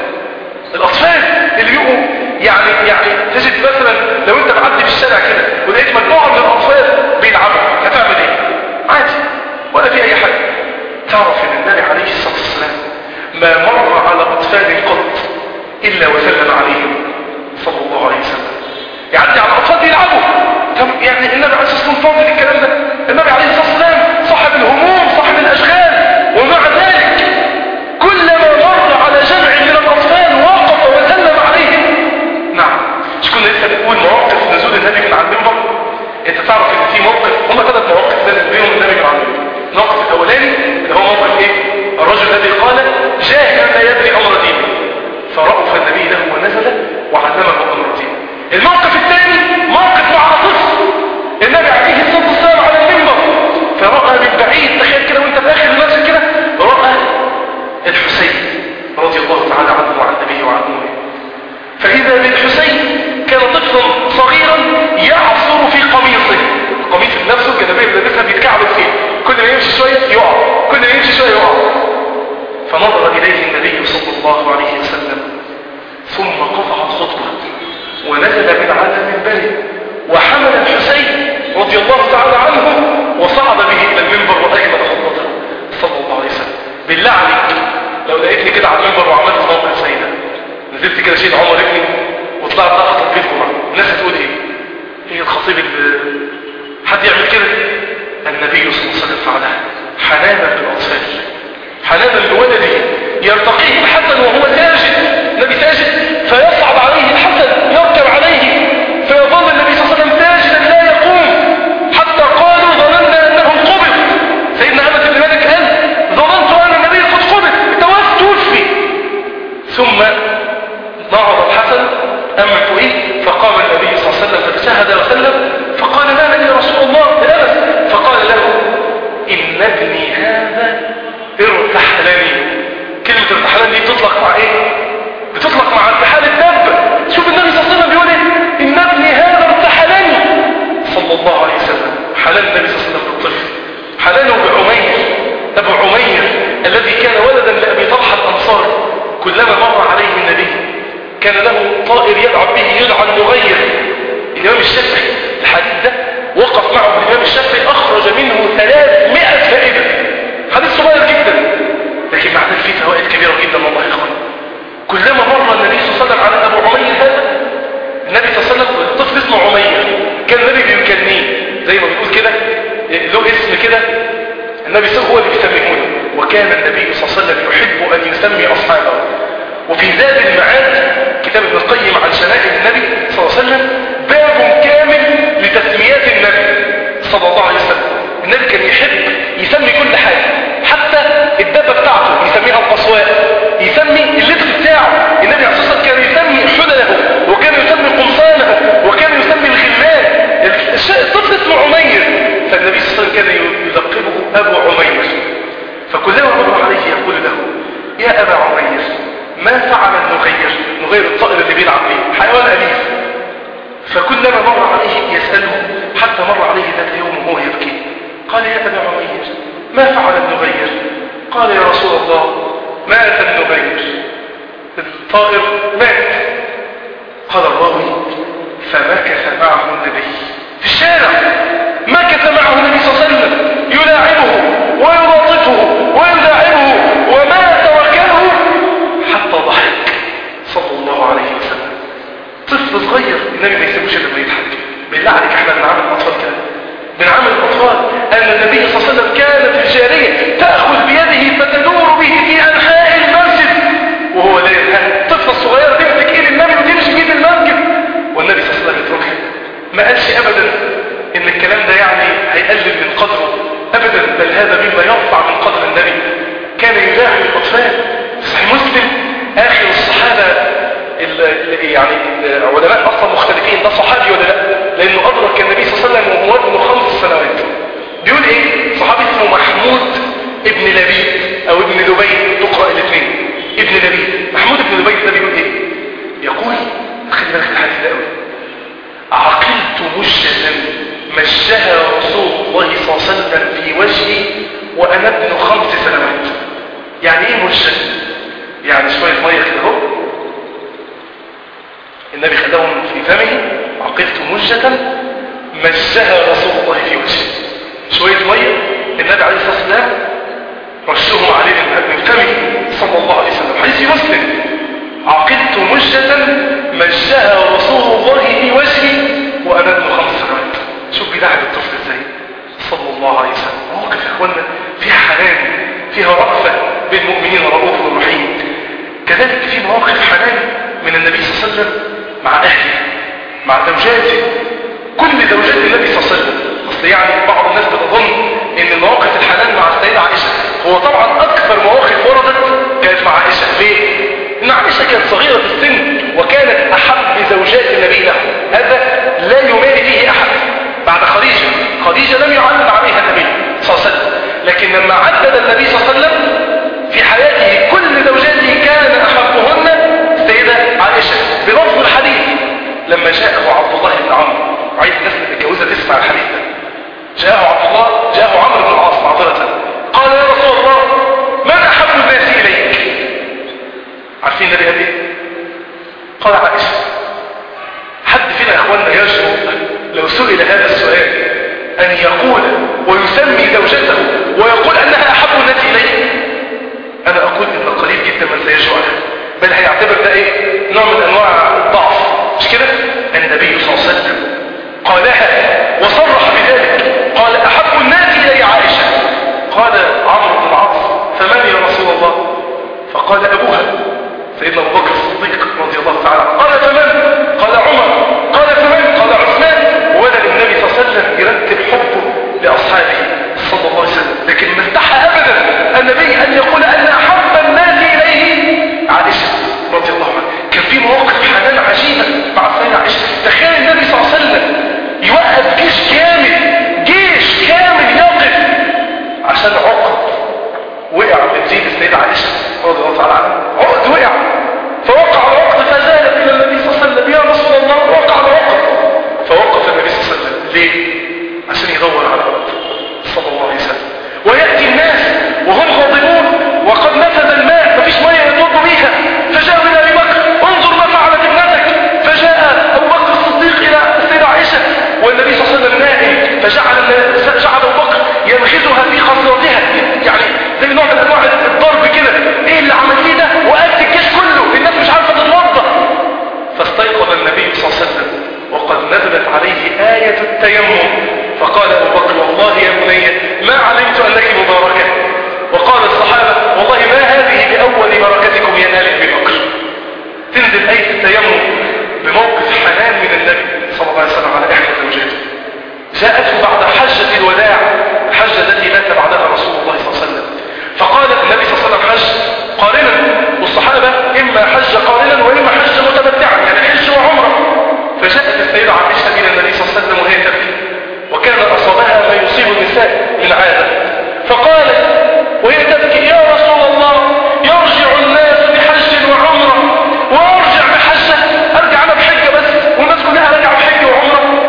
الأطفال اللي يقوا يعني يعني تجد مثلا لو انت معدي في الشارع كده ولقيت مجموعة من الأطفال بيلعبوا هتعمل ايه عادي ولا في اي حاجة تعرف ان النبي عليه الصلاة والسلام ما مر على أطفال قط إلا وسلم عليهم صلى الله عليه وسلم يعدي على أطفال بيلعبوا طب يعني النبي عليه الصلاة والسلام فاضل الكلام ده النبي عليه الصلاة والسلام صاحب الهموم صاحب الأشغال ومع ذلك كلما مر على جمع من الأطفال وقف وسلم عليهم نعم مش كنا لسه بنقول مواقف نزول النبي من على المنبر انت تعرف ان في موقف هم ثلاث مواقف نزل بيهم النبي من على المنبر الموقف الاولاني اللي هو موقف ايه الرجل الذي قال جاهل لا يدري امر دينه فرأف النبي له ونزل وعلمه امر دينه الموقف الثاني موقف مع طفل النبي عليه الصلاه والسلام على المنبر فرأى من بعيد تخيل كده وانت في اخر المسجد كده رأى الحسين رضي الله تعالى عنه وعن النبي وعن امه فإذا بالحسين كان طفلا صغيرا يعصر في قميصه القميص نفسه الجلابيه اللي لابسها بيتكعبل فيه كل ما يمشي شويه يقع كل ما يمشي شويه يقع فنظر اليه النبي صلى الله عليه وسلم ثم قطع الخطبه ونزل من على منبره وحمل الحسين رضي الله تعالى عنه وصعد به الى المنبر واكمل خطبته صلى الله عليه وسلم بالله عليك لو لقيتني كده على المنبر وعملت موقف زي ده نزلت كده شيء عمر ابني وطلعت اخطب بيت الجمعه الناس هتقول ايه ايه الخطيب اللي حد يعمل كده النبي صلى الله عليه وسلم فعلها حنانا بالاطفال حنانا لولده يرتقيه الحسن وهو ساجد النبي ساجد فيصعد عليه الحسن يركب عليه فيظل النبي صلى الله عليه وسلم ساجدا لا يقوم حتى قالوا ظننا انه قبض سيدنا انس بن مالك قال ظننت ان النبي قد قبض توفي ثم نعرض الحسن أما فوقيه فقام النبي صلى الله عليه وسلم فتشهد وسلم فقال ما لك يا رسول الله يا أنس فقال له إن ابني هذا ارتحلني كلمة ارتحلني دي بتطلق مع ايه؟ بتطلق مع ارتحال الدب شوف النبي صلى الله عليه وسلم بيقول ايه؟ إن ابني هذا ارتحلني صلى الله عليه وسلم حلال النبي صلى الله عليه وسلم بالطفل حلاله بعمير أبو عمير الذي كان ولدا لأبي طلحة الأنصاري كلما مر عليه النبي كان له طائر يلعب به يدعى المغير الإمام الشافعي الحديث ده وقف معه الإمام الشافعي أخرج منه 300 فائدة حديث صغير جدا لكن مع ذلك فيه فوائد كبيرة جدا والله يا إخوان كلما مر النبي صلى الله عليه وسلم على أبو عمير هذا النبي صلى الله عليه وسلم الطفل اسمه عمير كان النبي بيكنيه زي ما بنقول كده له اسم كده النبي صلى الله عليه وسلم هو اللي بيسميهونه وكان النبي صلى الله عليه وسلم يحب أن يسمي أصحابه وفي زاد المعاد كتاب ابن القيم عن شمائل النبي صلى الله عليه وسلم باب كامل لتسميات النبي صلى الله عليه وسلم النبي كان يحب يسمي كل حاجة حتى الدبة بتاعته يسميها القصواء يسمي اللبس بتاعه النبي عليه الصلاة والسلام كان يسمي حلله وكان يسمي قمصانه وكان يسمي الغلمان الطفل اسمه عمير فالنبي صلى الله عليه وسلم كان يلقبه أبو عمير فكلما مر عليه يقول له يا أبا عمير ما فعل النغير نغير الطائر اللي بيلعب بيه حيوان أليف فكلما مر عليه يسأله حتى مر عليه ذات يوم وهو يبكي قال يا أبا عمير ما فعل النغير قال يا رسول الله مات النغير الطائر مات قال الراوي فمكث معه النبي في الشارع مكث معه النبي صلى الله عليه وسلم يلاعبه ويلاطفه ويلاعبه وما تركه حتى ضحك صلى الله عليه وسلم طفل صغير النبي ما يسيبوش لما يضحك بالله عليك احنا بنعامل الاطفال كده بنعامل الاطفال ان النبي صلى الله عليه وسلم كانت الجاريه تاخذ بيده فتدور به في انحاء المسجد وهو لا ينهى الطفله الصغيره تمسك ايد النبي وتمشي بايد المسجد والنبي صلى الله عليه وسلم يتركها ما قالش ابدا ان الكلام ده يعني هيقلل من قدره ابدا بل هذا مما يرفع من قدر النبي كان يداعي الاطفال في صحيح مسلم اخر الصحابه ال- ال- يعني العلماء اصلا مختلفين ده صحابي ولا لا لانه ادرك النبي صلى الله عليه وسلم وهو ابن خمس سنوات بيقول ايه صحابي اسمه محمود ابن لبيد او ابن لبيد تقرا الاثنين ابن لبيد محمود ابن لبيد ده بيقول ايه يقول خلي بالك من الحديث ده قوي عقلت مجة مشها رسول الله صلى الله عليه وسلم في وجهي وأنا ابن خمس سنوات يعني ايه مجة؟ يعني شوية مية كده اهو النبي خلاهم في فمه عقلت مجة مشها رسول الله في وجهي شوية مية النبي عليه الصلاة والسلام رشهم عليه من فمه صلى الله عليه وسلم حديث مسلم عقدت مجة مجها رسول الله في وجهي وأنا ابن خمس سنوات شوف بيلعب الطفل ازاي صلى الله عليه وسلم مواقف يا اخوانا فيها حنان فيها رأفة بالمؤمنين رؤوف رحيم كذلك في مواقف حنان من النبي صلى الله عليه وسلم مع أهله مع زوجاته كل زوجات النبي صلى الله عليه وسلم أصل يعني بعض الناس بتظن ان مواقف الحنان مع السيدة عائشة هو طبعا أكثر مواقف وردت كانت مع عائشة ليه؟ إن عائشة كانت صغيرة في السن وكانت أحب زوجات النبي له هذا لا يماري فيه أحد بعد خديجة خديجة لم يعلم عليها النبي صلى الله عليه وسلم لكن لما عدد النبي صلى الله عليه وسلم في حياته كل زوجاته كان أحبهن السيدة عائشة بلفظ الحديث لما جاءه عبد الله بن عمرو عايز الناس اللي متجوزة تسمع الحديث ده جاءه عبد الله جاءه عمرو بن العاص معذرة قال يا رسول الله من أحب الناس إليك عارفين النبي قال ايه قال عائشة حد فينا يا اخواننا يجرؤ لو سئل هذا السؤال ان يقول ويسمي زوجته ويقول انها احب الناس اليه انا اقول ان قليل جدا من سيجرؤ على بل هيعتبر ده ايه نوع من انواع الضعف مش كده النبي صلى الله عليه وسلم قالها وصرح بذلك قال احب الناس الي عائشه قال عمرو بن العاص فمن يا رسول الله فقال ابوها سيدنا ابو بكر الصديق رضي الله تعالى عنه قال فمن قال عمر قال فمن قال عثمان ولا النبي صلى الله عليه وسلم يرتب حبه لاصحابه صلى الله عليه وسلم لكن ما استحى ابدا النبي ان يقول ان احب الناس اليه عائشه رضي الله عنها كان في مواقف حنان عجيبه مع السيده عائشه تخيل النبي صلى الله عليه وسلم يوقف جيش كامل جيش كامل يقف عشان عقد وقع من زيد السيدة عائشة رضي الله تعالى عنها عقد وقع فوقع العقد فزالت إلى النبي صلى الله عليه وسلم يا رسول الله وقع العقد فوقف النبي صلى الله عليه وسلم ليه؟ عشان يدور على العقد صلى الله عليه وسلم ويأتي الناس وهم غاضبون وقد نفذ الماء مفيش مية يتوضوا بيها فجاء من أبي بكر انظر ما فعلت ابنتك فجاء أبو بكر الصديق إلى السيدة عائشة والنبي صلى الله عليه وسلم نائم فجعل جعل أبو بكر ينخزها في خصرتها يعني زي نوع من انواع الضرب كده ايه اللي عملتيه ده وقفت الجيش كله الناس مش عارفه تتوضا فاستيقظ النبي صلى الله عليه وسلم وقد نزلت عليه آية التيمم فقال أبو بكر والله يا بني ما علمت أنك مباركة وقال الصحابة والله ما هذه بأول بركتكم يا آل أبي بكر تنزل آية التيمم بموقف حنان من النبي صلى الله عليه وسلم على إحدى زوجاته جاءته بعد حجة الوداع الحجة التي مات بعدها رسول الله صلى الله عليه وسلم فقال النبي صلى الله عليه وسلم حج قارنا والصحابة إما حج قارنا وإما حج متمتعا يعني حج وعمرة فجاءت السيدة عائشة إلى النبي صلى الله عليه وسلم وهي تبكي وكان أصابها ما يصيب النساء من عادة فقالت وهي تبكي يا رسول الله يرجع الناس بحج وعمرة وأرجع بحجة أرجع أنا بحجة بس والناس كلها رجعوا بحج وعمرة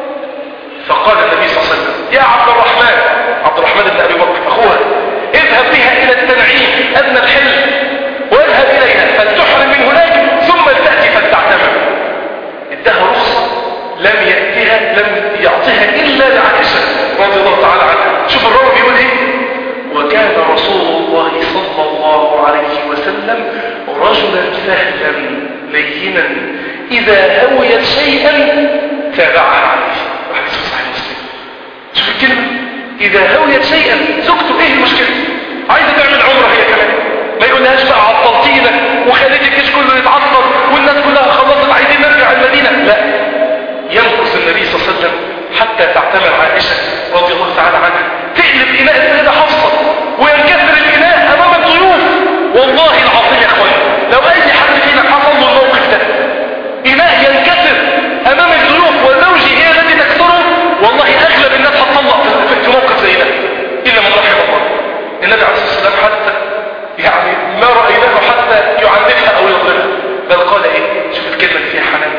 فقال النبي صلى الله عليه وسلم يا عبد الرحمن عبد الرحمن بن أبي بكر أخوها اذهب بها إلى التنعيم أدنى الحل واذهب إليها فلتحرم من هناك ثم تأتي فلتعتمر ادها رخصة لم يأتها لم يعطيها إلا لعائشة رضي الله تعالى عنها شوف الراوي بيقول ايه وكان رسول الله صلى الله عليه وسلم رجلا سهلا لينا إذا هوي شيئا تابعها عليه وحديث في صحيح مسلم شوف الكلمة إذا هويت شيئا زوجته إيه المشكلة عايزة تعمل عمرة هي كمان ما يقولهاش بقى عطلتينا وخليت الجيش كله يتعطل والناس كلها خلصت عايزين نرجع المدينة لا يمكث النبي صلى الله عليه وسلم حتى تعتمر عائشة رضي الله تعالى عنها تقلب إناء السيدة حفصة وينكسر الإناء أمام الضيوف والله العظيم يا اخوان لو أي حد فينا حصل له الموقف ده إناء ينكسر أمام الضيوف وزوجي هي التي تكسره والله أغلب الناس هتطلق في موقف زي ده إلا من رحم الله النبي عليه الصلاة والسلام حتى يعني ما رأيناه حتى يعنفها أو يضربها بل قال إيه شوف الكلمة اللي فيها حنان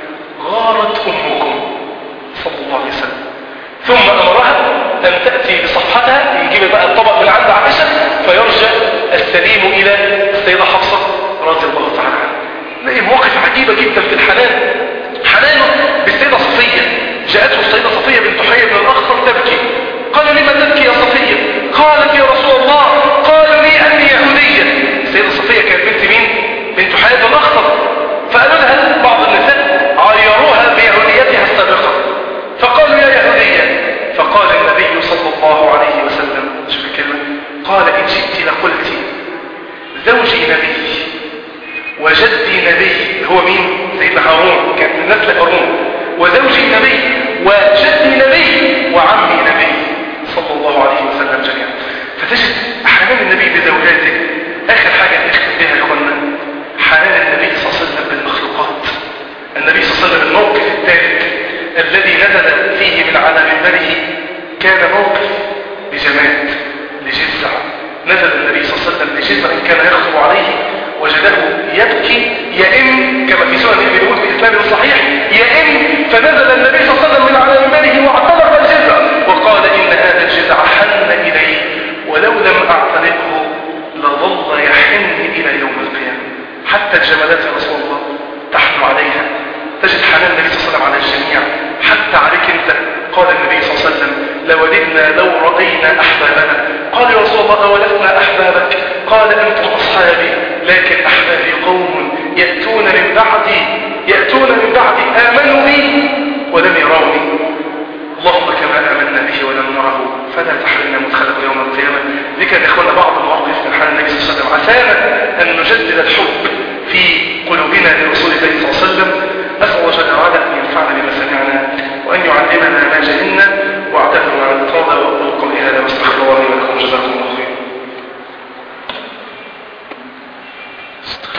غارت أمكم صلى الله عليه وسلم ثم أمرها أن تأتي بصفحتها يجيب بقى الطبق من عند عائشة فيرجع السليم إلى السيدة حفصة رضي الله تعالى عنها نلاقي مواقف عجيبة جدا في الحنان حنانه بالسيدة صفية جاءته السيدة صفية بنت حي بن الأخطر تبكي قال لما تبكي يا صفية قالت يا رسول الله قالوا لي أني يهودية السيدة صفية كانت بنت مين؟ بنت حي بن الأخطر فقالوا لها بعض النساء عيروها بيهوديتها السابقة فقالوا يا يهودية فقال النبي صلى الله عليه وسلم شوف الكلمة قال إن شئت لقلت زوجي نبي وجدي نبي هو مين سيدنا هارون كان من نسل هارون وزوجي نبي وجدي نبي وعمي نبي صلى الله عليه وسلم جميعا فتجد حنان النبي بزوجاته اخر حاجه نختم بها يا اخوانا حنان النبي صلى الله عليه وسلم بالمخلوقات النبي صلى الله عليه وسلم الموقف الثالث الذي نزل فيه من على منبره كان موقف لجماد لجزع نزل النبي صلى الله عليه وسلم لجزع كان يخطب عليه وجده يبكي يئن كما في سنن ابي داود باسناد صحيح يئن فنزل النبي صلى الله عليه وسلم من على منبره واعتنق الجزع وقال ان هذا الجزع حن الي ولو لم اعتنقه لظل يحن الى يوم القيامه حتى الجمالات يا رسول الله تحن عليها تجد حنان النبي صلى الله عليه وسلم على الجميع حتى عليك انت قال النبي صلى الله عليه وسلم لوددنا لو رأينا أحبابنا قال يا رسول الله أولسنا أحبابك قال أنتم أصحابي لكن أحبابي قوم يأتون من بعدي يأتون من بعدي آمنوا بي ولم يروني اللهم كما آمنا به ولم نره فلا تحرمنا مدخله يوم القيامة ذكر يا إخوانا بعض المواقف من حال النبي صلى الله عليه وسلم عسانا أن نجدد الحب في قلوبنا لرسول الله صلى الله عليه وسلم أسأل الله جل وعلا أن ينفعنا بما سمعنا وأن يعلمنا ما جهلنا واعتذروا عن الطاولة وأقول قولي هذا واستغفر الله لي ولكم جزاكم الله خيرا